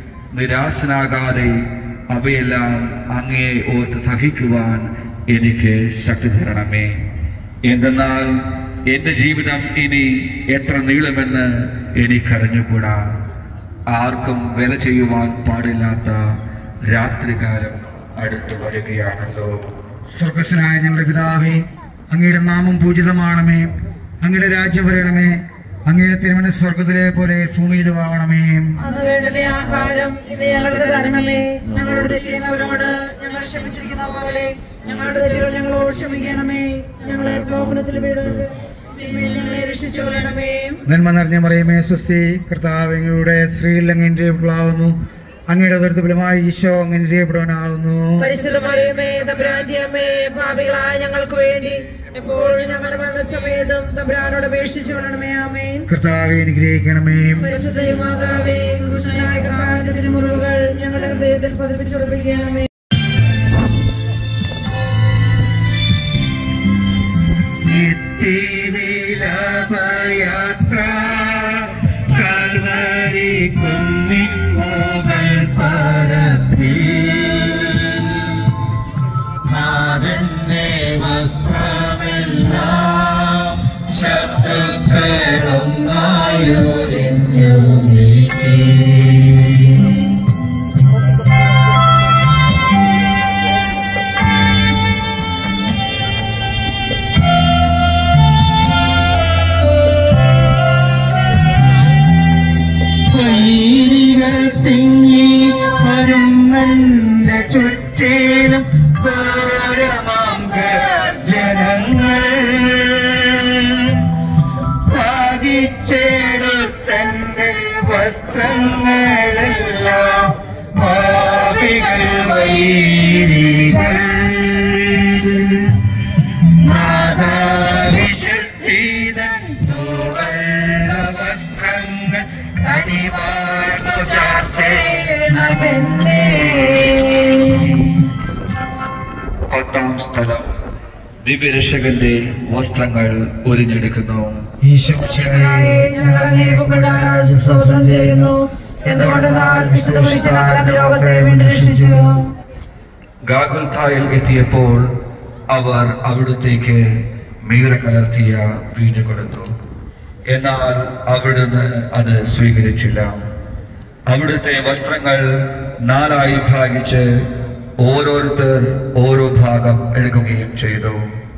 നിരാശനാകാതെ അവയെല്ലാം അങ്ങയെ ഓർത്ത് സഹിക്കുവാൻ എനിക്ക് ശക്തി തരണമേ എന്തെന്നാൽ എന്റെ ജീവിതം ഇനി എത്ര നീളുമെന്ന് എനിക്കറിഞ്ഞുകൂടാ ആർക്കും വില ചെയ്യുവാൻ പാടില്ലാത്ത രാത്രികാലം അടുത്തു വരികയാണല്ലോ സ്വർഗസ്വനായ ഞങ്ങളുടെ പിതാവേ അങ്ങയുടെ നാമം പൂജിതമാണമേ അങ്ങയുടെ രാജ്യം വരണമേ അങ്ങയുടെ തിരുമനസ് സ്വർഗത്തിലെ പോലെ ഭൂമിയിലുമാകണമേ അന്ന് വേണ്ടത് ആഹാരം ഇന്ന് ഞങ്ങൾക്ക് തരണമേ ഞങ്ങളോട് തെറ്റിയുന്നവരോട് ഞങ്ങൾ ക്ഷമിച്ചിരിക്കുന്ന പോലെ ഞങ്ങളുടെ തെറ്റുകൾ ഞങ്ങളോട് ക്ഷമിക്കണമേ ഞങ്ങളെ പ്രലോഭനത്തിൽ വീടരുത് തിന്മയിൽ ഞങ്ങളെ രക്ഷിച്ചു കൊള്ളണമേ നന്മ നിറഞ്ഞ മറിയമേ സ്വസ്തി കർത്താവ് എങ്ങളുടെ സ്ത്രീയിൽ അങ്ങ് പ്ലാവുന്നു അങ്ങയുടെ ഉദരത്ത് ഫലമായി ഈശോ അങ്ങ് അനുഗ്രഹിക്കപ്പെടുവാനാവുന്നു പരിശുദ്ധ മറിയമേ തമ്പുരാന്റെ അമ്മേ ഭാവികളായ ഞങ്ങൾക്ക് വേണ്ടി എപ്പോഴും ഞങ്ങളുടെ മരണസമയത്തും തമ്പുരാനോട് അപേക്ഷിച്ചു കൊള്ളണമേ ആമേൻ കർത്താവെ അനുഗ്രഹിക്കണമേ പരിശുദ്ധ മാതാവേ കൃഷ്ണനായ കർത്താവിന്റെ തിരുമുറിവുകൾ ഞങ്ങളുടെ ഹൃദയത്തിൽ പതിപ്പിച്ചുറപ്പിക്കണമേ യാത്ര കാൽവരി കുന്നിൻ മുകൾ ചുറ്റിലും ഘോരമാം ഗർജനങ്ങൾ ഭാഗിച്ചെടുത്തന്റെ വസ്ത്രങ്ങളെല്ലാം ഭാവികൾ വൈരികൾ നാദാവിശുദ്ധീതൻ തൂവള്ള വസ്ത്രങ്ങൾ കനിവാർന്നു ചാർത്തേണമെന്നേ പത്താം സ്ഥലം ദിവ്യരക്ഷകന്റെ വസ്ത്രങ്ങൾ ഒരിഞ്ഞെടുക്കുന്നു ഈശോയെ ഞങ്ങൾ അങ്ങേക്കുണ്ടാകാൻ സ്തോത്രം ചെയ്യുന്നു എന്തുകൊണ്ടെന്നാൽ വിശുദ്ധ പുരുഷനാരം രോഗത്തെ വീണ്ടും രക്ഷിച്ചു ഗാഗുൽത്തായിൽ എത്തിയപ്പോൾ അവർ അവിടുത്തേക്ക് മീറ കലർത്തിയ വീഞ്ഞു കൊടുത്തു എന്നാൽ അവിടുന്ന് അത് സ്വീകരിച്ചില്ല അവിടുത്തെ വസ്ത്രങ്ങൾ നാലായി ഭാഗിച്ച് ഓരോരുത്തർ ഓരോ ഭാഗം എടുക്കുകയും ചെയ്തു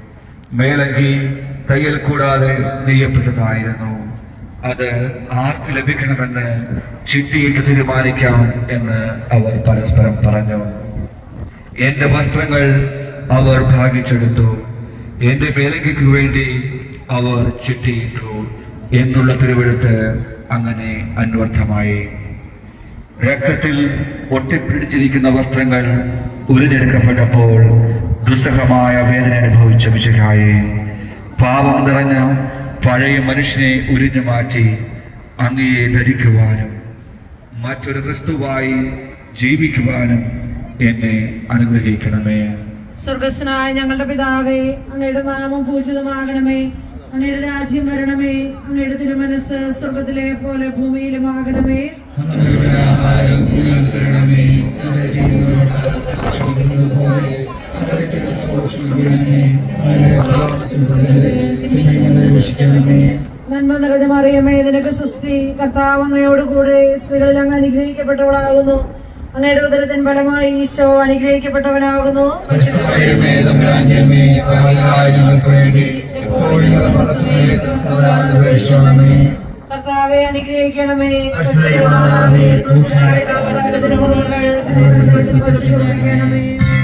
മേലങ്കി തയ്യൽ കൂടാതെ നെയ്യപ്പെട്ടതായിരുന്നു അത് ആർക്ക് ലഭിക്കണമെന്ന് ചിട്ടിയിട്ട് തീരുമാനിക്കാം എന്ന് അവർ പരസ്പരം പറഞ്ഞു എന്റെ വസ്ത്രങ്ങൾ അവർ ഭാഗിച്ചെടുത്തു എന്റെ മേലങ്കയ്ക്ക് വേണ്ടി അവർ ചിട്ടിയിട്ടു എന്നുള്ള തിരുവെഴുത്ത് അങ്ങനെ അന്വർത്ഥമായി രക്തത്തിൽ ഒട്ടിപ്പിടിച്ചിരിക്കുന്ന വസ്ത്രങ്ങൾ ഉരുഞ്ഞെടുക്കപ്പെട്ടപ്പോൾ ദുസ്സഹമായ വേദന അനുഭവിച്ച വിശുഖായെ പാപം നിറഞ്ഞ പഴയ മനുഷ്യനെ ഉരിഞ്ഞു മാറ്റി അങ്ങയെ ധരിക്കുവാനും മറ്റൊരു ക്രിസ്തുവായി ജീവിക്കുവാനും എന്നെ അനുഗ്രഹിക്കണമേ സ്വർഗസ്നായ ഞങ്ങളുടെ പിതാവേ അങ്ങയുടെ നാമം പൂജിതമാകണമേ അങ്ങയുടെ രാജ്യം വരണമേ അങ്ങയുടെ തിരുമനസ് സ്വർഗത്തിലെ പോലെ ഭൂമിയിലുമാകണമേ ഞങ്ങളുടെ ആഹാരം ഞങ്ങൾക്ക് തരണമേ ഞങ്ങളുടെ ചെയ്യുന്നവരോട് ക്ഷമിക്കുന്നത് പോലെ ഞങ്ങളുടെ തെറ്റുകളോട് ക്ഷമിക്കണമേ ഞങ്ങളുടെ പ്രലോഭനത്തിൽ പെടരുതേ. തിന്മയിൽ നിന്ന് രക്ഷിക്കണമേ നന്മ നിറഞ്ഞ മറിയമേ നിനക്ക് സുസ്തി കർത്താവ് അങ്ങയോട് കൂടെ സ്ത്രീകളിൽ അങ്ങ് അനുഗ്രഹിക്കപ്പെട്ടവളാകുന്നു അങ്ങയുടെ ഉദരത്തിൻ ഫലമായി ഈശോ അനുഗ്രഹിക്കപ്പെട്ടവനാകുന്നു പരിശുദ്ധമേ തമ്പുരാന്റെമേ പാപികളായ ഞങ്ങൾക്ക് വേണ്ടി എപ്പോഴും ഞങ്ങളുടെ മരണസമയത്തും തമ്പുരാനോട് അപേക്ഷിക്കണമേ കർത്താവെ അനുഗ്രഹിക്കണമേ പരിശുദ്ധ മാതാവേ, ക്രൂശിതനായ കർത്താവിന്റെ തിരുമുറകൾ ഹൃദയത്തിൽ പതിപ്പിച്ചുകൊണ്ടിരിക്കണമേ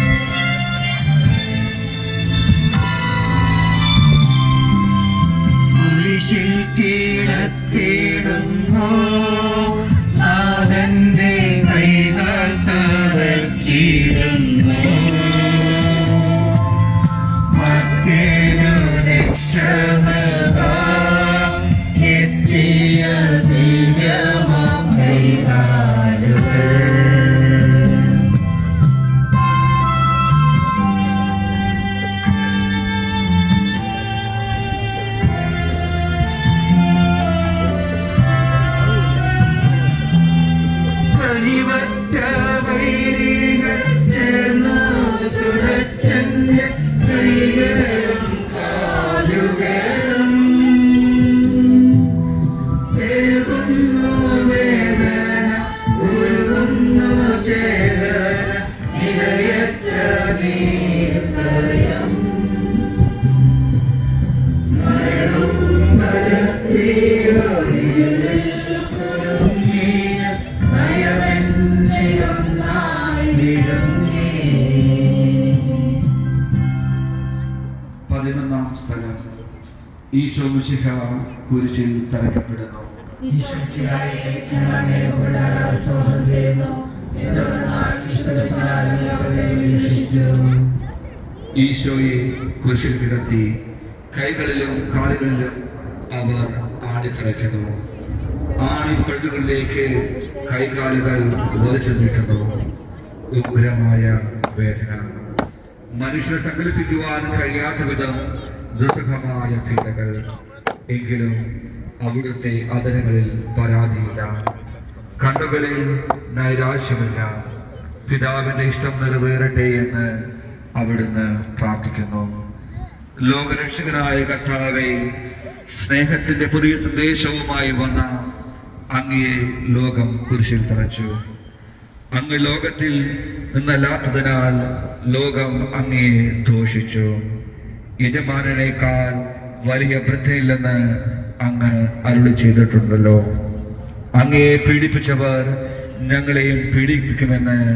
കുരിശിൽ കീഴത്തിടുന്നു നാഥന്റെ കൈകൾ തറച്ചിടുന്നു മറ്റൊരു രക്ഷക എത്തിയ ദിവ്യമാം കൈകാലുകൾ കനിവറ്റ വൈരികൾ ചേർന്നു തുഴച്ചെന്റെ കൈകളും കാലുകളും പെരുകുന്നു വേദന ഉരുകുന്നു ചേതന നിലയറ്റ നീർക്കയം മരണം വരത്തിയൊരിടൽ കുടുങ്ങിയ ഭയമെന്നെയൊന്നായി വിഴുങ്ങി പതിനൊന്നാം സ്ഥലം ഈശോ മിശിഹ കുരിശിൽ തറയ്ക്കപ്പെടുന്നു ഈശോമിശിഹായെ ഞങ്ങൾ അങ്ങേക്കുണ്ടാകാൻ സ്തോത്രം ചെയ്യുന്നു എന്തുകൊണ്ടെന്നാൽ വിശുദ്ധ പുരുഷനാരം രോഗത്തെ വീണ്ടും രക്ഷിച്ചു ഈശോയെ കുരിശിൽ കിടത്തി കൈകളിലും കാലുകളിലും അവർ ആണിത്തറയ്ക്കുന്നു ആണിപ്പഴുതുകളിലേക്ക് കൈകാലുകൾ വലിച്ചു നീട്ടുന്നു ഉഗ്രമായ വേദന മനുഷ്യർ സങ്കല്പിക്കുവാൻ കഴിയാത്ത വിധം ദുസ്സഹമായ പീഡകൾ എങ്കിലും അവിടുത്തെ അതരങ്ങളിൽ പരാതിയില്ല കണ്ണുകളിൽ നൈരാശ്യമില്ല പിതാവിന്റെ ഇഷ്ടം നിറവേറട്ടെ എന്ന് അവിടുന്ന് പ്രാർത്ഥിക്കുന്നു ലോകരക്ഷകനായ കർത്താവെ സ്നേഹത്തിന്റെ പുതിയ സന്ദേശവുമായി വന്ന അങ്ങയെ ലോകം കുരിശിൽ തറച്ചു അങ്ങ് ലോകത്തിൽ നിന്നല്ലാത്തതിനാൽ ലോകം അങ്ങയെ ദോഷിച്ചു യജമാനനേക്കാൾ വലിയ വൃദ്ധയില്ലെന്ന് അങ്ങ് അരുളി ചെയ്തിട്ടുണ്ടല്ലോ അങ്ങയെ പീഡിപ്പിച്ചവർ ഞങ്ങളെയും പീഡിപ്പിക്കുമെന്ന്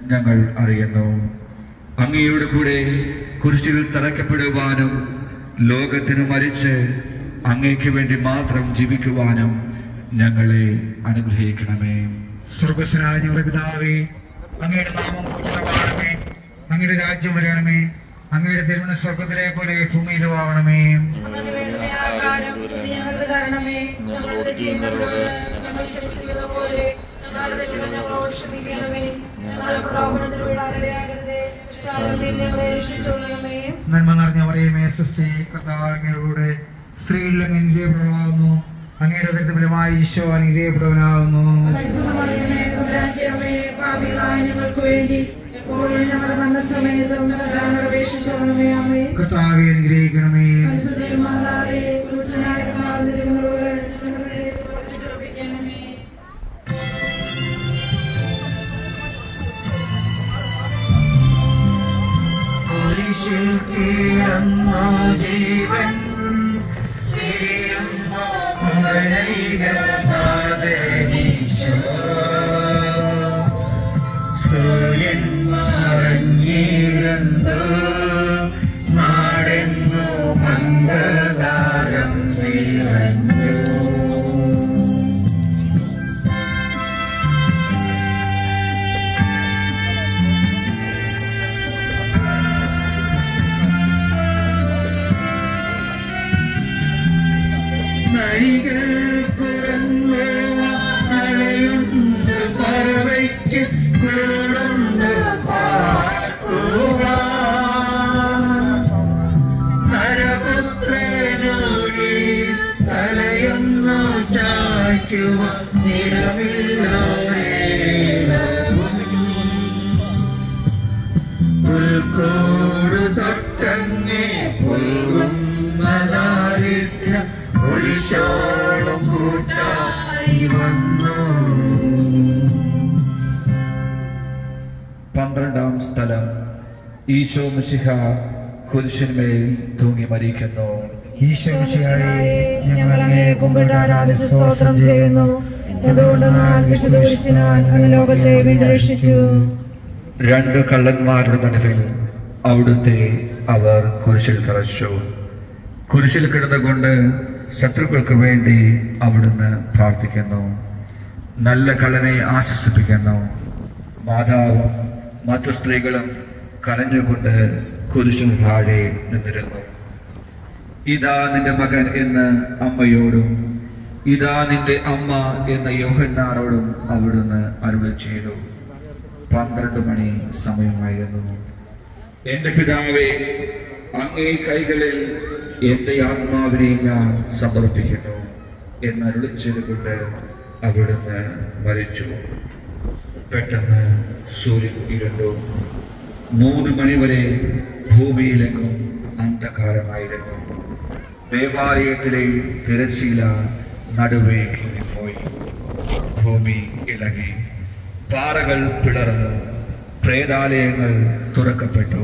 ഞങ്ങൾ അറിയുന്നു അങ്ങയുടെ കൂടെ കുരിശിൽ തറയ്ക്കപ്പെടുവാനും ലോകത്തിന് മരിച്ച് അങ്ങയ്ക്ക് വേണ്ടി മാത്രം ജീവിക്കുവാനും ഞങ്ങളെ അനുഗ്രഹിക്കണമേ സ്വർഗസ്വനായ ഞങ്ങളുടെ പിതാവേ അങ്ങയുടെ നാമം പൂജിതമാകണമേ അങ്ങയുടെ രാജ്യം വരണമേ അങ്ങയുടെ തിരുമണ സ്വർഗത്തിലെ പോലെ ഭൂമിയിലും ആവണമേ അന്നത് വേണ്ടുന്ന ആഹാരം ഇന്ന് ഞങ്ങൾക്ക് തരണമേ ഞങ്ങൾ ചെയ്യുന്നവരോട് ഞങ്ങൾ ക്ഷമിച്ചിരിക്കുന്ന പോലെ ഞങ്ങളുടെ തെറ്റുകൾ ഞങ്ങളോട് ക്ഷമിക്കണമേ ഞങ്ങളെ പ്രലോഭനത്തിൽ വീഴാനിടയാകരുതേ ദുഷ്ടാരങ്ങളിൽ ഞങ്ങളെ രക്ഷിച്ചുകൊള്ളണമേ നന്മ നിറഞ്ഞ പറയുമേ സൃഷ്ടി കർത്താവിനോട് സ്ത്രീകളിൽ അങ്ങ് അനുഗ്രഹപ്രദമാകുന്നു അങ്ങയുടെ ദരിദ്രഫലമായ ഈശോ അനുഗ്രഹപ്രദനാകുന്നു പരിശുദ്ധമറിയമേ, തമ്പുരാന്റെ അമ്മേ, പാപികളായ ഞങ്ങൾക്ക് വേണ്ടി എപ്പോഴും ഞങ്ങളുടെ മരണസമയത്തും തമ്പുരാനോട് അപേക്ഷിച്ചുകൊള്ളണമേ അമ്മേ കർത്താവെ അനുഗ്രഹിക്കണമേ പരിശുദ്ധ മാതാവേ ക്രൂശനായ കർത്താവിന്റെ തിരുമുറിവുകൾ ഞങ്ങളുടെ പ്രവർത്തിച്ചുറപ്പിക്കണമേ കുരിശിൽ കീഴന്നു ജീവൻ തിരിയുന്നു മുരളികനാഥനീശോ. സൂര്യൻ മറഞ്ഞിരുന്നു നാടെന്നു മംഗളാരം നിറഞ്ഞു നരികൾ കുറഞ്ഞു നളയുണ്ട് പറവയ്ക്ക് കൂടുണ്ട് പാർക്കുക നരപുത്രനൊഴി തലയൊന്നു ചായ്ക്കുവ പുൽക്കൂടു തൊട്ടങ്ങേ പുൽകുന്ന ദാരിദ്ര്യം പുരുഷോളം കൂട്ടായി വന്നു പന്ത്രണ്ടാം സ്ഥലം ഈശോ മിശിഹ കുരിശിന്മേൽ തൂങ്ങി മരിക്കുന്നു ഈശോമിശിഹായെ ഞങ്ങൾ അങ്ങയെ കുമ്പിട്ട് ആരാധിച്ച് സ്തോത്രം ചെയ്യുന്നു എന്തുകൊണ്ടെന്നാൽ വിശുദ്ധ കുരിശിനാൽ അങ്ങ് ലോകത്തെ വീണ്ടും രക്ഷിച്ചു രണ്ട് കള്ളന്മാരുടെ നടുവിൽ അവിടുത്തെ അവർ കുരിശിൽ തറച്ചു കുരിശിൽ കിടന്നുകൊണ്ട് ശത്രുക്കൾക്ക് വേണ്ടി അവിടുന്ന് പ്രാർത്ഥിക്കുന്നു നല്ല കള്ളനെ ആശ്വസിപ്പിക്കുന്നു മാതാവും മറ്റു സ്ത്രീകളും കരഞ്ഞുകൊണ്ട് കുരിശിന് താഴെ നിന്നിരുന്നു ഇതാ നിന്റെ മകൻ എന്ന് അമ്മയോടും ഇതാ നിന്റെ അമ്മ എന്ന യോഹന്നാരോടും അവിടുന്ന് അരുളി ചെയ്തു പന്ത്രണ്ട് മണി സമയമായിരുന്നു എന്റെ പിതാവേ അങ്ങേ കൈകളിൽ എന്റെ ആത്മാവിനെ ഞാൻ സമർപ്പിക്കുന്നു എന്നരുളി ചെയ്തുകൊണ്ട് അവിടുന്ന് മരിച്ചു പെട്ടെന്ന് സൂര്യൻ ഇരുണ്ടു മൂന്ന് മണിവരെ ഭൂമിയിലെങ്ങും അന്ധകാരമായിരുന്നു ദേവാലയത്തിലെ തിരശീല നടുവേ പോയി ഭൂമി ഇളകി പാറകൾ പിളർന്നു പ്രേതാലയങ്ങൾ തുറക്കപ്പെട്ടു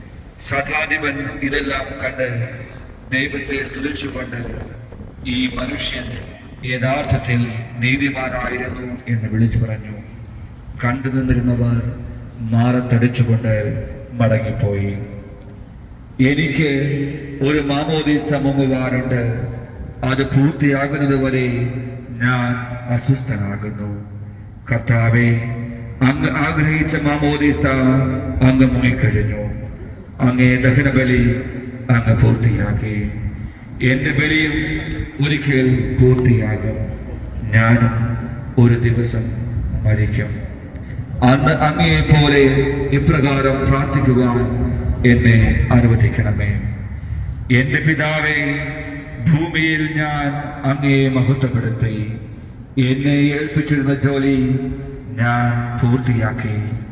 ശതാധിപൻ ഇതെല്ലാം കണ്ട് ദൈവത്തെ സ്തുതിച്ചുകൊണ്ട് ഈ മനുഷ്യൻ യഥാർത്ഥത്തിൽ നീതിമാനായിരുന്നു എന്ന് വിളിച്ചു പറഞ്ഞു കണ്ടു നിന്നിരുന്നവർ മാറത്തടിച്ചുകൊണ്ട് മടങ്ങിപ്പോയി എനിക്ക് ഒരു മാമോദീസ മുങ്ങുവാനുണ്ട് അത് പൂർത്തിയാകുന്നത് വരെ ഞാൻ അസ്വസ്ഥനാകുന്നു കർത്താവെ അങ്ങ് ആഗ്രഹിച്ച മാമോദീസ അങ്ങ് മുങ്ങിക്കഴിഞ്ഞു അങ്ങേ ദഹനബലി അങ്ങ് പൂർത്തിയാക്കി എന്റെ ബലിയും ഒരിക്കൽ പൂർത്തിയാകും ഞാനും ഒരു ദിവസം മരിക്കും അന്ന് അങ്ങയെ പോലെ ഇപ്രകാരം പ്രാർത്ഥിക്കുവാൻ എന്നെ അനുവദിക്കണമേ എന്റെ പിതാവേ ഭൂമിയിൽ ഞാൻ അങ്ങയെ മഹത്വപ്പെടുത്തി എന്നെ ഏൽപ്പിച്ചിരുന്ന ജോലി ഞാൻ പൂർത്തിയാക്കി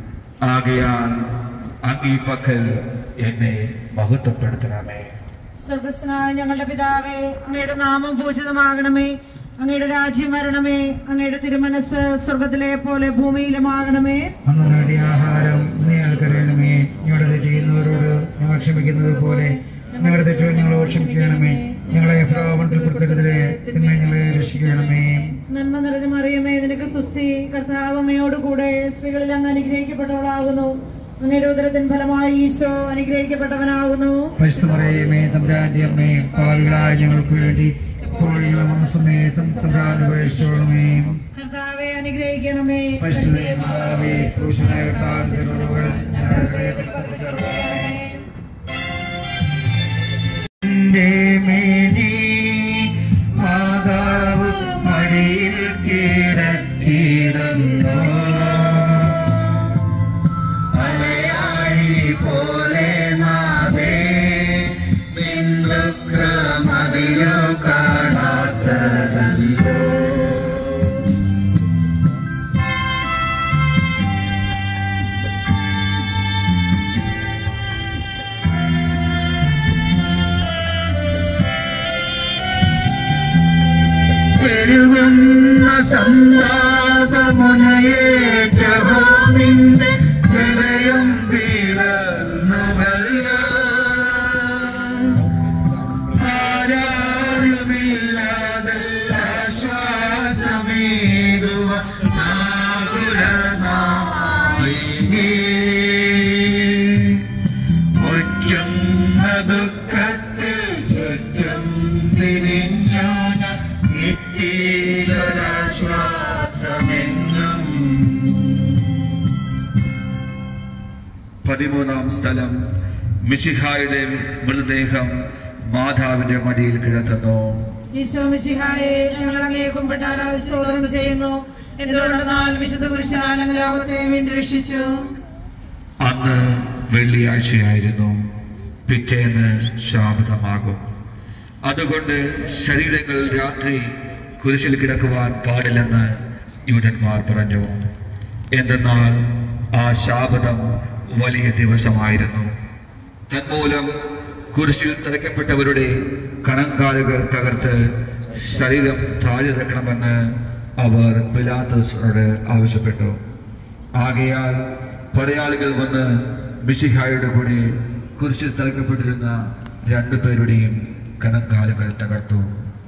ആകയാൽ അങ്ങീ പക്കൽ എന്നെ മഹത്വപ്പെടുത്തണമേ സ്വർഗസ്നായ ഞങ്ങളുടെ പിതാവേ അങ്ങയുടെ നാമം പൂജിതമാകണമേ അങ്ങയുടെ രാജ്യം വരണമേ അങ്ങയുടെ തിരുമനസ് സ്വർഗത്തിലെ പോലെ ഭൂമിയിലുമാകണമേ അന്ന് വേണ്ടിയ ആഹാരം ഇന്ന് ഞങ്ങൾക്കറിയണമേ ഞങ്ങളുടെ തെറ്റ് ചെയ്യുന്നവരോട് ഞങ്ങൾ ക്ഷമിക്കുന്നത് പോലെ ഞങ്ങളുടെ തെറ്റുകൾ ഞങ്ങളോട് ക്ഷമിക്കണമേ ഞങ്ങളെ പ്രലോഭനത്തിൽ പെടുത്തരുതേ തിന്മ ഞങ്ങളെ രക്ഷിക്കണമേ നന്മ നിറഞ്ഞ മറിയമേ നിനക്ക് സുസ്ഥി കർത്താവ് അമ്മയോട് കൂടെ സ്ത്രീകളിൽ അങ്ങ് അനുഗ്രഹിക്കപ്പെട്ടവളാകുന്നു അങ്ങയുടെ ഉദരത്തിൻ ഫലമായി ഈശോ അനുഗ്രഹിക്കപ്പെട്ടവനാകുന്നു പരിശുദ്ധമറിയമേ തമ്പുരാന്റെ അമ്മേ പാവികളായ ഞങ്ങൾക്ക് വേണ്ടി ഇപ്പോഴും വന്ന സമയത്തും തമ്പുരാൻ ഉപേക്ഷിച്ചോളമേ കർത്താവെ അനുഗ്രഹിക്കണമേ പരിശുദ്ധ മാതാവേ പുരുഷനായ കർത്താവിന്റെ തിരുമുറുകൾ ഞങ്ങളുടെ ഹൃദയത്തിൽ പതിപ്പിച്ചുറപ്പിക്കണമേ. മേനി മാതാവ് മടിയിൽ കിടത്തിയിടുന്നു അലയാഴി പോലെ നാവേ നിന്നുക്രമതിയോ കാണാത്തതല്ലോ പെരുകുന്ന സന്താപമുനയേറ്റഹോമിന്റെ ഹൃദയം വീഴുന്നുവല്ല ആരാരുമില്ലാതല്ല ശ്വാസമേകുവ മുറ്റുന്ന ദുഃഖത്തിൽ ചുറ്റും തിരിഞ്ഞു ഞാൻ എത്തിയൊരാശ്വാസമെന്നും പതിമൂന്നാം സ്ഥലം മിശിഹായുടെ മൃതദേഹം മാതാവിന്റെ മടിയിൽ കിടത്തുന്നു ഈശോ മിശിഹായെ ഞങ്ങൾ അങ്ങേ കുമ്പിട്ട് ആരാധന സ്തോത്രം ചെയ്യുന്നു എന്തുകൊണ്ടെന്നാൽ വിശുദ്ധ പുരുഷനാൽ അങ്ങ് ലോകത്തെ വീണ്ടും രക്ഷിച്ചു അന്ന് വെള്ളിയാഴ്ചയായിരുന്നു പിറ്റേന്ന് ശാബദമാകും അതുകൊണ്ട് ശരീരങ്ങൾ രാത്രി കുരിശിൽ കിടക്കുവാൻ പാടില്ലെന്ന് യൂതന്മാർ പറഞ്ഞു എന്തെന്നാൽ ആ ശാബദം വലിയ ദിവസമായിരുന്നു തന്മൂലം കുരിശിൽ തറയ്ക്കപ്പെട്ടവരുടെ കണങ്കാലുകൾ തകർത്ത് ശരീരം താഴെറക്കണമെന്ന് അവർ പിലാത്തോസിനോട് ആവശ്യപ്പെട്ടു ആകയാൽ പടയാളികൾ വന്ന് മിശിഹായുടെ കൂടെ കുരിശിൽ തറയ്ക്കപ്പെട്ടിരുന്ന രണ്ടുപേരുടെയും കണങ്കാലുകൾ തകർത്തു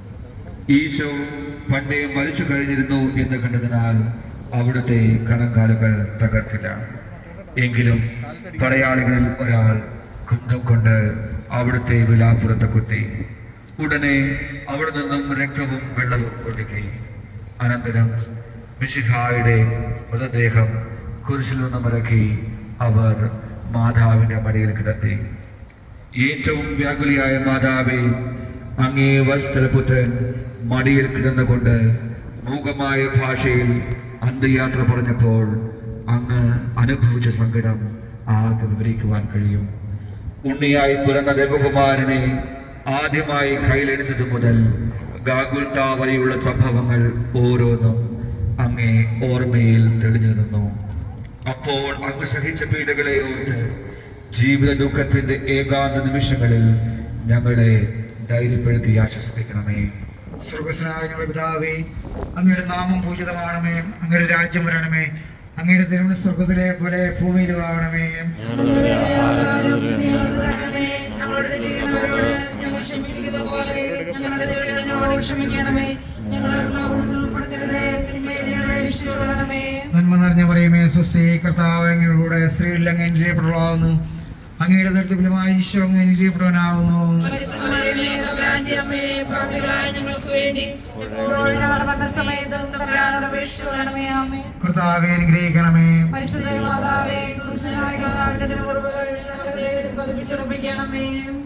ഈശോ പണ്ടേ മരിച്ചു കഴിഞ്ഞിരുന്നു എന്ന് കണ്ടതിനാൽ അവിടുത്തെ കണങ്കാലുകൾ തകർത്തില്ല എങ്കിലും പടയാളികളിൽ ഒരാൾ കുന്തം കൊണ്ട് അവിടുത്തെ വിലാപ്പുറത്ത് കുത്തി ഉടനെ അവിടെ നിന്നും രക്തവും വെള്ളവും ഒഴുകി അനന്തരം മിശിഹായുടെ മൃതദേഹം കുരിശിൽ നിന്നും ഇറക്കി അവർ മാതാവിന്റെ മടിയിൽ കിടത്തി ഏറ്റവും വ്യാകുലിയായ മാതാവേ അങ്ങേ വത്സലപുത്രൻ മടിയിൽ കിടന്നുകൊണ്ട് മൂകമായ ഭാഷയിൽ അന്ത്യയാത്ര പറഞ്ഞപ്പോൾ അങ്ങ് അനുഭവിച്ച സങ്കടം ആർക്ക് വിവരിക്കുവാൻ കഴിയും ഉണ്ണിയായി പിറന്ന ദേവകുമാരനെ ആദ്യമായി കയ്യിലെടുത്തത് മുതൽ ഗാഗുൽത്ത വരെയുള്ള സംഭവങ്ങൾ ഓരോന്നും അങ്ങേ ഓർമ്മയിൽ തെളിഞ്ഞു നിന്നു അപ്പോൾ അങ്ങ് സഹിച്ച പീഡകളെ ഓർത്ത് ജീവിത ദുഃഖത്തിന്റെ ഏകാന്ത നിമിഷങ്ങളിൽ ഞങ്ങളെ ധൈര്യപ്പെടുത്തി ആശ്വസിപ്പിക്കണമേ സ്വർഗസ്നായ ഞങ്ങളുടെ പിതാവേ അങ്ങയുടെ നാമം പൂജിതമാണമേ അങ്ങയുടെ രാജ്യം വരണമേ അങ്ങയുടെ തിരുമണ സ്വർഗത്തിലെ പോലെ ഭൂമിയിലും ആവണമേ ഞങ്ങളുടെ ആഹാരം ഞങ്ങൾക്ക് തരണമേ ഞങ്ങളോട് തെറ്റിക്കുന്നവരോട് ഞങ്ങൾ ക്ഷമിച്ചിരിക്കുന്ന പോലെ ഞങ്ങളുടെ തെറ്റുകൾ ഞങ്ങളോട് ക്ഷമിക്കണമേ ഞങ്ങളെ പ്രലോഭനത്തിൽ ഉൾപ്പെടുത്തരുതേ തിന്മയിൽ ഞങ്ങളെ രക്ഷിച്ചുകൊള്ളണമേ നന്മ നിറഞ്ഞ പറയുമേ സ്വസ്തി കർത്താവ് അങ്ങയുടെ സ്ത്രീകളിൽ അങ്ങ് അനുഗ്രഹപ്പെടലാവുന്നു അങ്ങയുടെ ദരിദ്രഫലമായി ഈശോ അങ്ങ് അനുഗ്രഹപ്പെടാനാവുന്നു പരിശുദ്ധമറിയമേ, തമ്പുരാന്റെ അമ്മേ, പാപികളായ ഞങ്ങൾക്ക് വേണ്ടി എപ്പോഴും ഞങ്ങളുടെ മരണസമയത്തും തമ്പുരാനോട് അപേക്ഷിച്ചുകൊള്ളണമേ ആമേ കർത്താവെ അനുഗ്രഹിക്കണമേ പരിശുദ്ധ മാതാവേ കുരിശനായ കർത്താവിന്റെ തിരുമുറിവുകൾ ഞങ്ങളുടെ ഹൃദയത്തിൽ പതിപ്പിച്ചുറപ്പിക്കണമേ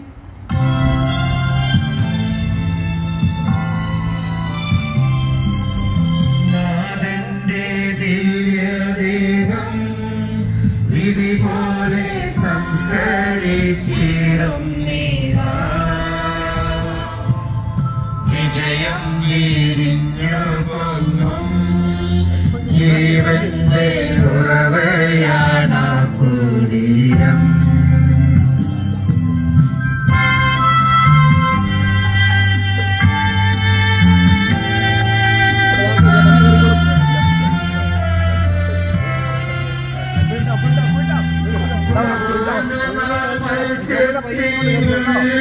നാഥന്റെ ദിവ്യദേഹം വിധി പോലെ സംസ്കരിച്ചിടും നീവാ. വിജയം വിരിഞ്ഞു പൊങ്ങും ജീവന്റെ ഉറവയാണ് ആ കുടീരം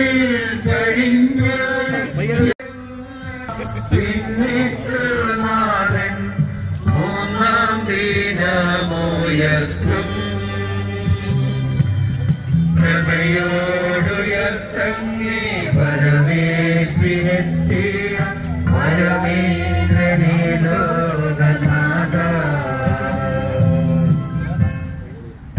കഴിഞ്ഞു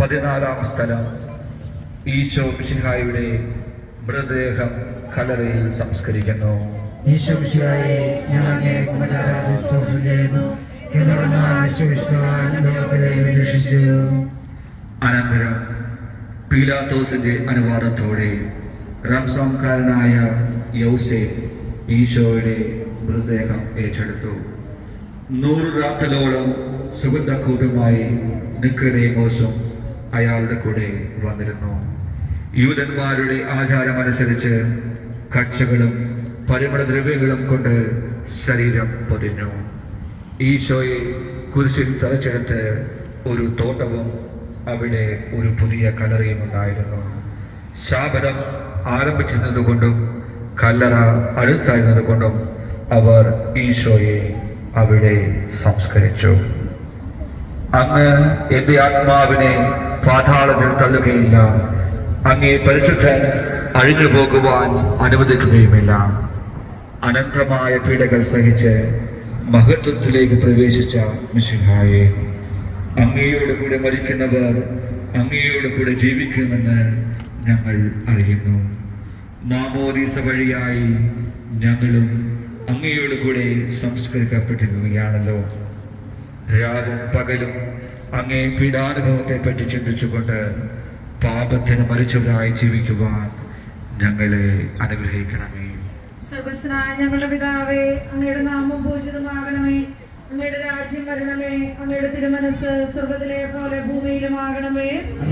പതിനാലാം സ്ഥലം ഈശോ മിശിഹായുടെ മൃതദേഹം കലറയിൽ സംസ്കരിക്കുന്നു ഈശോമിശിഹായെ ഞങ്ങൾ അങ്ങേ കുമ്പറ്റാരാധന സ്തോത്രം ചെയ്യുന്നു എന്നുള്ള ഈശോമിശിഹാൻ ഞങ്ങൾക്ക് ദൈവം രക്ഷിച്ചു അനന്തരം പീലാത്തോസിന്റെ അനുവാദത്തോടെ റംസാംകാരനായ യൗസെ ഈശോയുടെ മൃതദേഹം ഏറ്റെടുത്തു നൂറ് രാത്രിലോളം സുഗന്ധക്കൂട്ടുമായി നിക്കടേമോസും അയാളുടെ കൂടെ വന്നിരുന്നു യൂതന്മാരുടെ ആചാരമനുസരിച്ച് കച്ചകളും പരിമളദ്രവ്യങ്ങളും കൊണ്ട് ശരീരം പൊതിഞ്ഞു ഈശോയെ കുരിശിൽ തറച്ചെടുത്ത് ഒരു തോട്ടവും അവിടെ ഒരു പുതിയ കല്ലറയും ഉണ്ടായിരുന്നു ശാപനം ആരംഭിച്ചിരുന്നതുകൊണ്ടും കല്ലറ അടുത്തായിരുന്നതുകൊണ്ടും അവർ ഈശോയെ അവിടെ സംസ്കരിച്ചു അങ്ങ് എന്റെ ആത്മാവിനെ പാതാളത്തിൽ തള്ളുകയില്ല അങ്ങേ പരിശുദ്ധൻ അഴിഞ്ഞു പോകുവാൻ അനുവദിക്കുകയുമില്ല അനന്തമായ പീഡകൾ സഹിച്ച് മഹത്വത്തിലേക്ക് പ്രവേശിച്ച മിശിഹായെ അങ്ങയോട് കൂടെ മരിക്കുന്നവർ അങ്ങയോട് കൂടെ ജീവിക്കുമെന്ന് ഞങ്ങൾ അറിയുന്നു മാമോദീസ വഴിയായി ഞങ്ങളും അങ്ങയോട് കൂടെ സംസ്കരിക്കപ്പെട്ടിരിക്കുകയാണല്ലോ രാവും പകലും അങ്ങേ പീഡാനുഭവത്തെ പറ്റി ചിന്തിച്ചുകൊണ്ട് പാപത്തിന് മരിച്ചവരായി ജീവിക്കുവാൻ ഞങ്ങളെ അനുഗ്രഹിക്കണമേ സർവസ്നായ ഞങ്ങളുടെ പിതാവേ അങ്ങയുടെ നാമം പൂജിതമാകണമേ അങ്ങയുടെ രാജ്യം വരണമേ അങ്ങയുടെ തിരുമനസ് സ്വർഗത്തിലെ പോലെ ഭൂമിയിലും ആകണമേ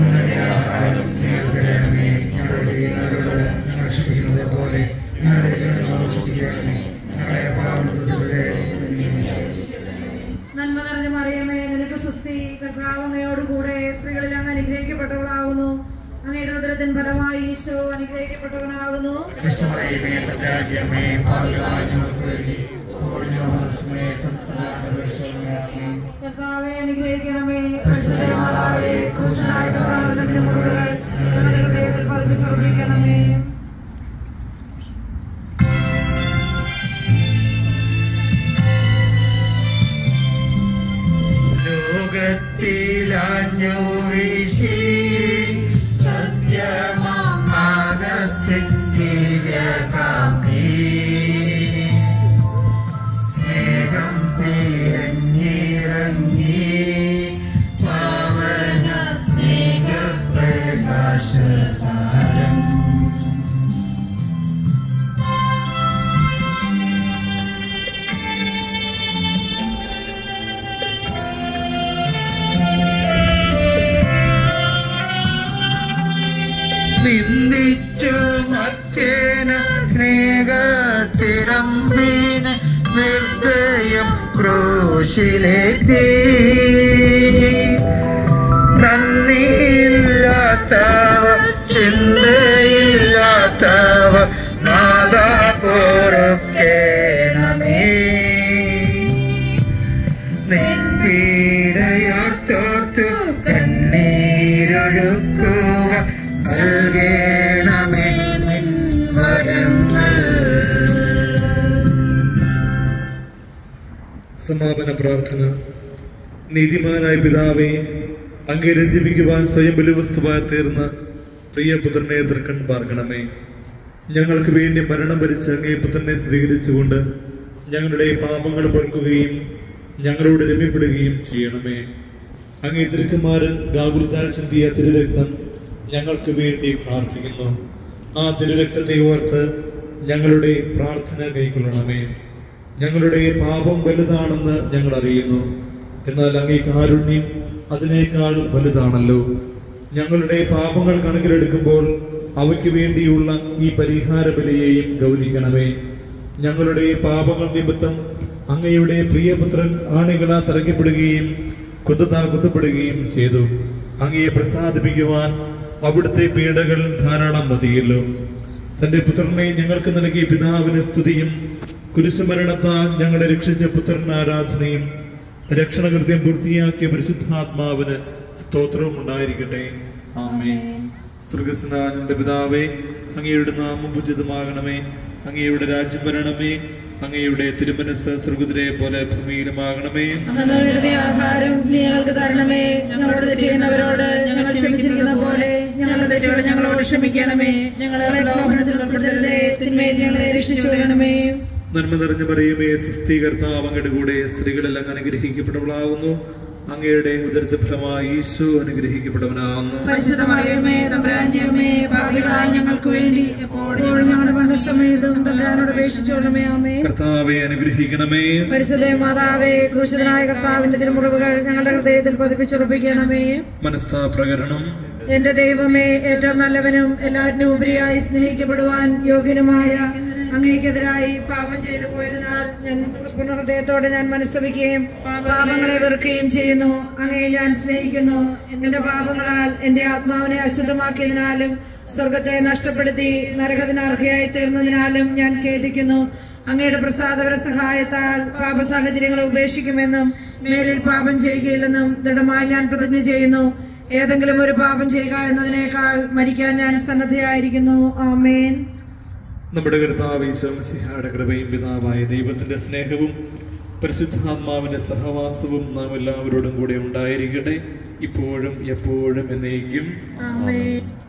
പോലെ നന്മ നിറഞ്ഞ മറിയമേ നിനക്ക് സുസ്തി കർത്താവ് അങ്ങയോട് കൂടെ സ്ത്രീകളിൽ അങ്ങ് അനുഗ്രഹിക്കപ്പെട്ടവളാകുന്നു അങ്ങയുടെ ഉദരത്തിൻ ഫലമായി ഈശോ അനുഗ്രഹിക്കപ്പെട്ടവനാകുന്നു കർത്താവെ അനുഗ്രഹിക്കണമേ പരിശുദ്ധ മാതാവേ ക്രൂശനായ കർത്താവിന്റെ തിരുമുറുകൾ ഞങ്ങളുടെ ഹൃദയത്തിൽ പതിപ്പിച്ചുറപ്പിക്കണമേ ലോകത്തിലാഞ്ഞു വീശി സത്യമാകത്തിൻ ദിവ്യകാന്തി സ്നേഹം തിരഞ്ഞിറങ്ങി പാവന സ്നേഹപ്രകാശതാരം നിന്ദിച്ചു മറ്റേന സ്നേഹത്തിരമ്പീന് നിർദ്ദയം ക്രൂശിലെത്തി നന്ദിയില്ലാത്തവ ചിന്തയില്ലാത്തവ മാതാ പൊറുക്കേണമേ നെൻപീരയോർത്തോർത്തു കണ്ണീരൊഴുക്കുക നൽകേണമേ നിൻ വരങ്ങൾ സമാപന പ്രാർത്ഥന നീതിമാനായ പിതാവേ അങ്ങേ രഞ്ജിപ്പിക്കുവാൻ സ്വയം ബലിവസ്തുവായി തീർന്ന പ്രിയപുത്രനെ എതിർക്കൺ പാർക്കണമേ ഞങ്ങൾക്ക് വേണ്ടി മരണം ഭരിച്ച് അങ്ങേ പുത്രനെ സ്വീകരിച്ചുകൊണ്ട് ഞങ്ങളുടെ പാപങ്ങൾ പൊറുക്കുകയും ഞങ്ങളോട് രമ്യപ്പെടുകയും ചെയ്യണമേ അങ്ങേ തിരുക്കുമാരൻ ഗാകുൽത്താൽ ചിന്തിയ തിരുരക്തം ഞങ്ങൾക്ക് വേണ്ടി പ്രാർത്ഥിക്കുന്നു ആ തിരുരക്തത്തെ ഓർത്ത് ഞങ്ങളുടെ പ്രാർത്ഥന കൈക്കൊള്ളണമേ ഞങ്ങളുടെ പാപം വലുതാണെന്ന് ഞങ്ങൾ അറിയുന്നു എന്നാൽ അങ്ങേ കാരുണ്യം അതിനേക്കാൾ വലുതാണല്ലോ ഞങ്ങളുടെ പാപങ്ങൾ കണക്കിലെടുക്കുമ്പോൾ അവയ്ക്ക് വേണ്ടിയുള്ള ഈ പരിഹാര ബലിയെയും ഗൗനിക്കണമേ ഞങ്ങളുടെ പാപങ്ങൾ നിമിത്തം അങ്ങയുടെ പ്രിയപുത്രൻ ആണികളാ തറയ്ക്കപ്പെടുകയും കുത്തത്താൽ കുത്തപ്പെടുകയും ചെയ്തു അങ്ങയെ പ്രസാദിപ്പിക്കുവാൻ അവിടുത്തെ പീഡകൾ ധാരാളം മതിയല്ലോ തന്റെ പുത്രനെ ഞങ്ങൾക്ക് നൽകിയ പിതാവിന് സ്തുതിയും കുരിശുമരണത്താൽ ഞങ്ങളെ രക്ഷിച്ച പുത്രന് ആരാധനയും രക്ഷണകൃത്യം പൂർത്തിയാക്കിയ പരിശുദ്ധാത്മാവിന് സ്തോത്രവും ഉണ്ടായിരിക്കട്ടെ ആമേ സ്വർഗസ്നാനന്റെ പിതാവേ അങ്ങയുടെ നാമം ഉചിതമാകണമേ അങ്ങയുടെ രാജ്യം വരണമേ അങ്ങയുടെ തിരുമനസ് സ്വർഗത്തിലെ പോലെ ഭൂമിയിലുമാകണമേ അന്ന് വേണ്ടുന്ന ആഹാരം നീ ഞങ്ങൾക്ക് തരണമേ ഞങ്ങളോട് തെറ്റ് ചെയ്യുന്നവരോട് ഞങ്ങൾ ക്ഷമിച്ചിരിക്കുന്ന പോലെ ഞങ്ങളുടെ തെറ്റോട് ഞങ്ങളോട് ക്ഷമിക്കണമേ ഞങ്ങളെ പ്രലോഭനത്തിൽ ഉൾപ്പെടുത്തരുതേ തിന്മയിൽ ഞങ്ങളെ രക്ഷിച്ചു കൊള്ളണമേ നന്മ നിറഞ്ഞു പറയുമേ സുസ്ഥീകർത്താവ് അങ്ങയുടെ കൂടെ സ്ത്രീകളെല്ലാം അനുഗ്രഹിക്കപ്പെട്ടവളാകുന്നു അങ്ങയുടെ ഉദരത്തെ ഫലമായി ഈശോ അനുഗ്രഹിക്കപ്പെട്ടവനാകുന്നു പരിശുദ്ധമറിയമേ തമ്പുരാന്റെ അമ്മേ പാപികളായ ഞങ്ങൾക്ക് വേണ്ടി എപ്പോഴും ഞങ്ങളുടെ മനസ്സമേതും തമ്പുരാനോട് അപേക്ഷിച്ചോളമേ അമ്മേ കർത്താവെ അനുഗ്രഹിക്കണമേ പരിശുദ്ധ മാതാവേ ക്രൂശിതനായ കർത്താവിന്റെ തിരുമുറിവുകൾ ഞങ്ങളുടെ ഹൃദയത്തിൽ പതിപ്പിച്ചുറപ്പിക്കണമേ മനസ്താപ്രകരണം എന്റെ ദൈവമേ ഏറ്റവും നല്ലവനും എല്ലാറ്റിനും ഉപരിയായി സ്നേഹിക്കപ്പെടുവാൻ യോഗ്യനുമായ അങ്ങേക്കെതിരായി പാപം ചെയ്തു പോയതിനാൽ ഞാൻ പുനർഹൃദയത്തോടെ ഞാൻ മനസ്സവിക്കുകയും പാപങ്ങളെ വെറുക്കുകയും ചെയ്യുന്നു അങ്ങയെ ഞാൻ സ്നേഹിക്കുന്നു എന്റെ പാപങ്ങളാൽ എന്റെ ആത്മാവിനെ അശുദ്ധമാക്കിയതിനാലും സ്വർഗത്തെ നഷ്ടപ്പെടുത്തി നരകത്തിന് അർഹയായി തീർന്നതിനാലും ഞാൻ ഖേദിക്കുന്നു അങ്ങയുടെ പ്രസാദപര സഹായത്താൽ പാപ സാഹചര്യങ്ങളെ ഉപേക്ഷിക്കുമെന്നും മേലിൽ പാപം ചെയ്യുകയില്ലെന്നും ദൃഢമായി ഞാൻ പ്രതിജ്ഞ ചെയ്യുന്നു ഏതെങ്കിലും ഒരു പാപം ചെയ്യുക എന്നതിനേക്കാൾ മരിക്കാൻ ഞാൻ സന്നദ്ധയായിരിക്കുന്നു ആമേൻ നമ്മുടെ കർത്താവ് ഈശോമിശിഹായുടെ കൃപയും പിതാവായ ദൈവത്തിന്റെ സ്നേഹവും പരിശുദ്ധാത്മാവിന്റെ സഹവാസവും നാം എല്ലാവരോടും കൂടെ ഉണ്ടായിരിക്കട്ടെ ഇപ്പോഴും എപ്പോഴും എന്നേക്കും ആമേൻ